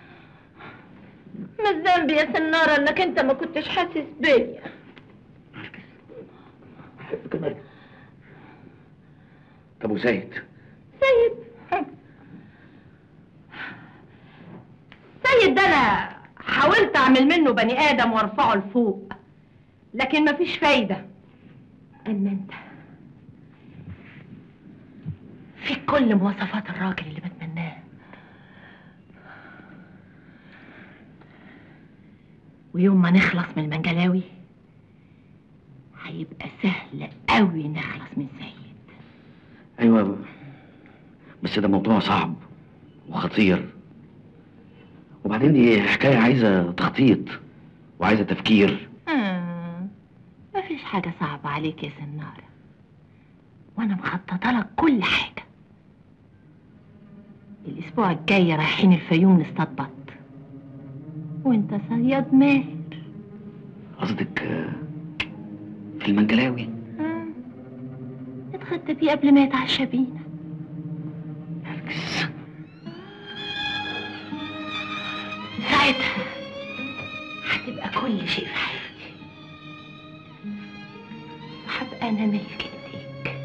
ما الذنب يا سنارة انك انت ما كنتش حاسس بيا بحبك يا نرجس طب وسيد سيد سيد ده انا حاولت اعمل منه بني ادم وارفعه لفوق لكن مفيش فايدة اما انت في كل مواصفات الراجل اللي بتمناه ويوم ما نخلص من المنجلاوي هيبقى سهل قوي نخلص من سيد ايوه بس ده موضوع صعب وخطير وبعدين دي حكايه عايزه تخطيط وعايزه تفكير آه. مفيش حاجة صعبة عليك يا سنارة وأنا مخططة لك كل حاجة الأسبوع الجاي رايحين الفيوم نصطاد بط وأنت صياد ماهر قصدك آه، في المنجلاوي آه. اتغدى بيه قبل ما يتعشى بينا ساعتها هتبقى كل شيء في حياتي وهبقى أنا ملك إيديك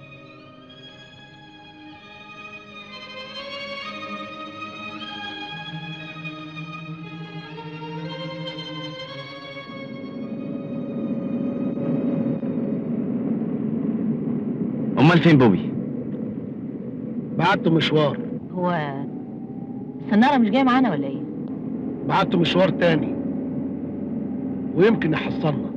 امال فين بوبي بعته مشوار هو سنارة مش جاية معانا ولا إيه؟ بعته مشوار تاني ويمكن يحصلنا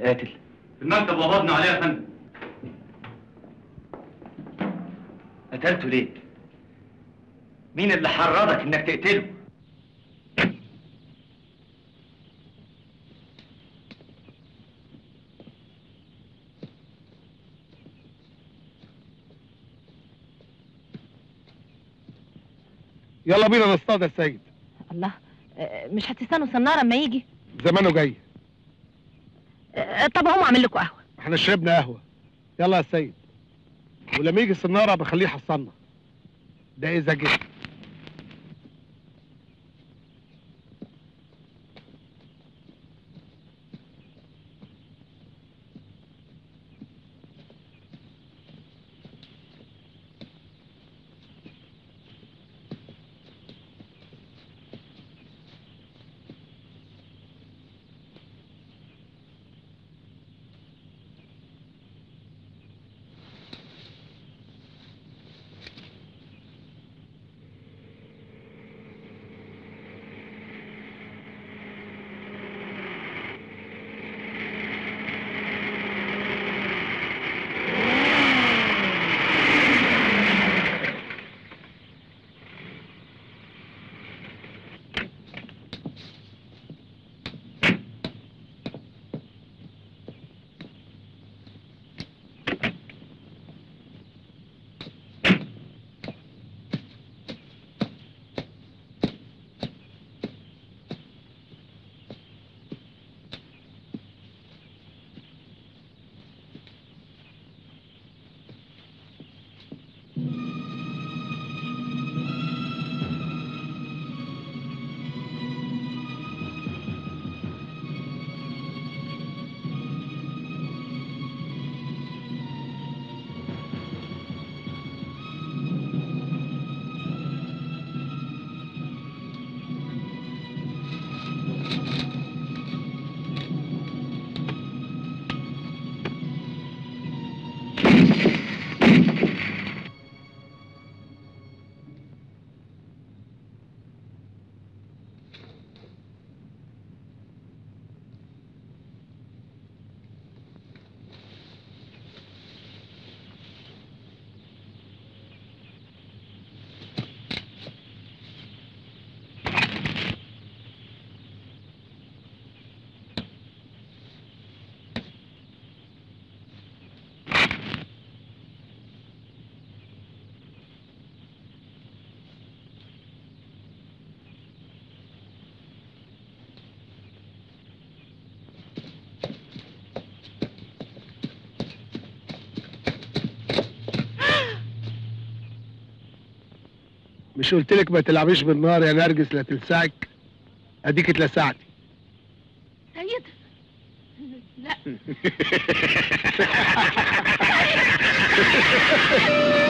القاتل المكتب وقبضنا عليه يا فندم قتلته ليه؟ مين اللي حرضك انك تقتله؟ يلا بينا نصطاد يا سيد الله آه، مش هتستنوا سنارة اما يجي زمانه جاي آه، طب هم اعمل لكم قهوة احنا شربنا قهوه يلا يا سيد ولما يجي السناره بخليه يحصلنا ده اذا جه مش قلت لك ما تلعبيش بالنار يا نرجس لا تلسعك اديك اتلسعتي سيد لا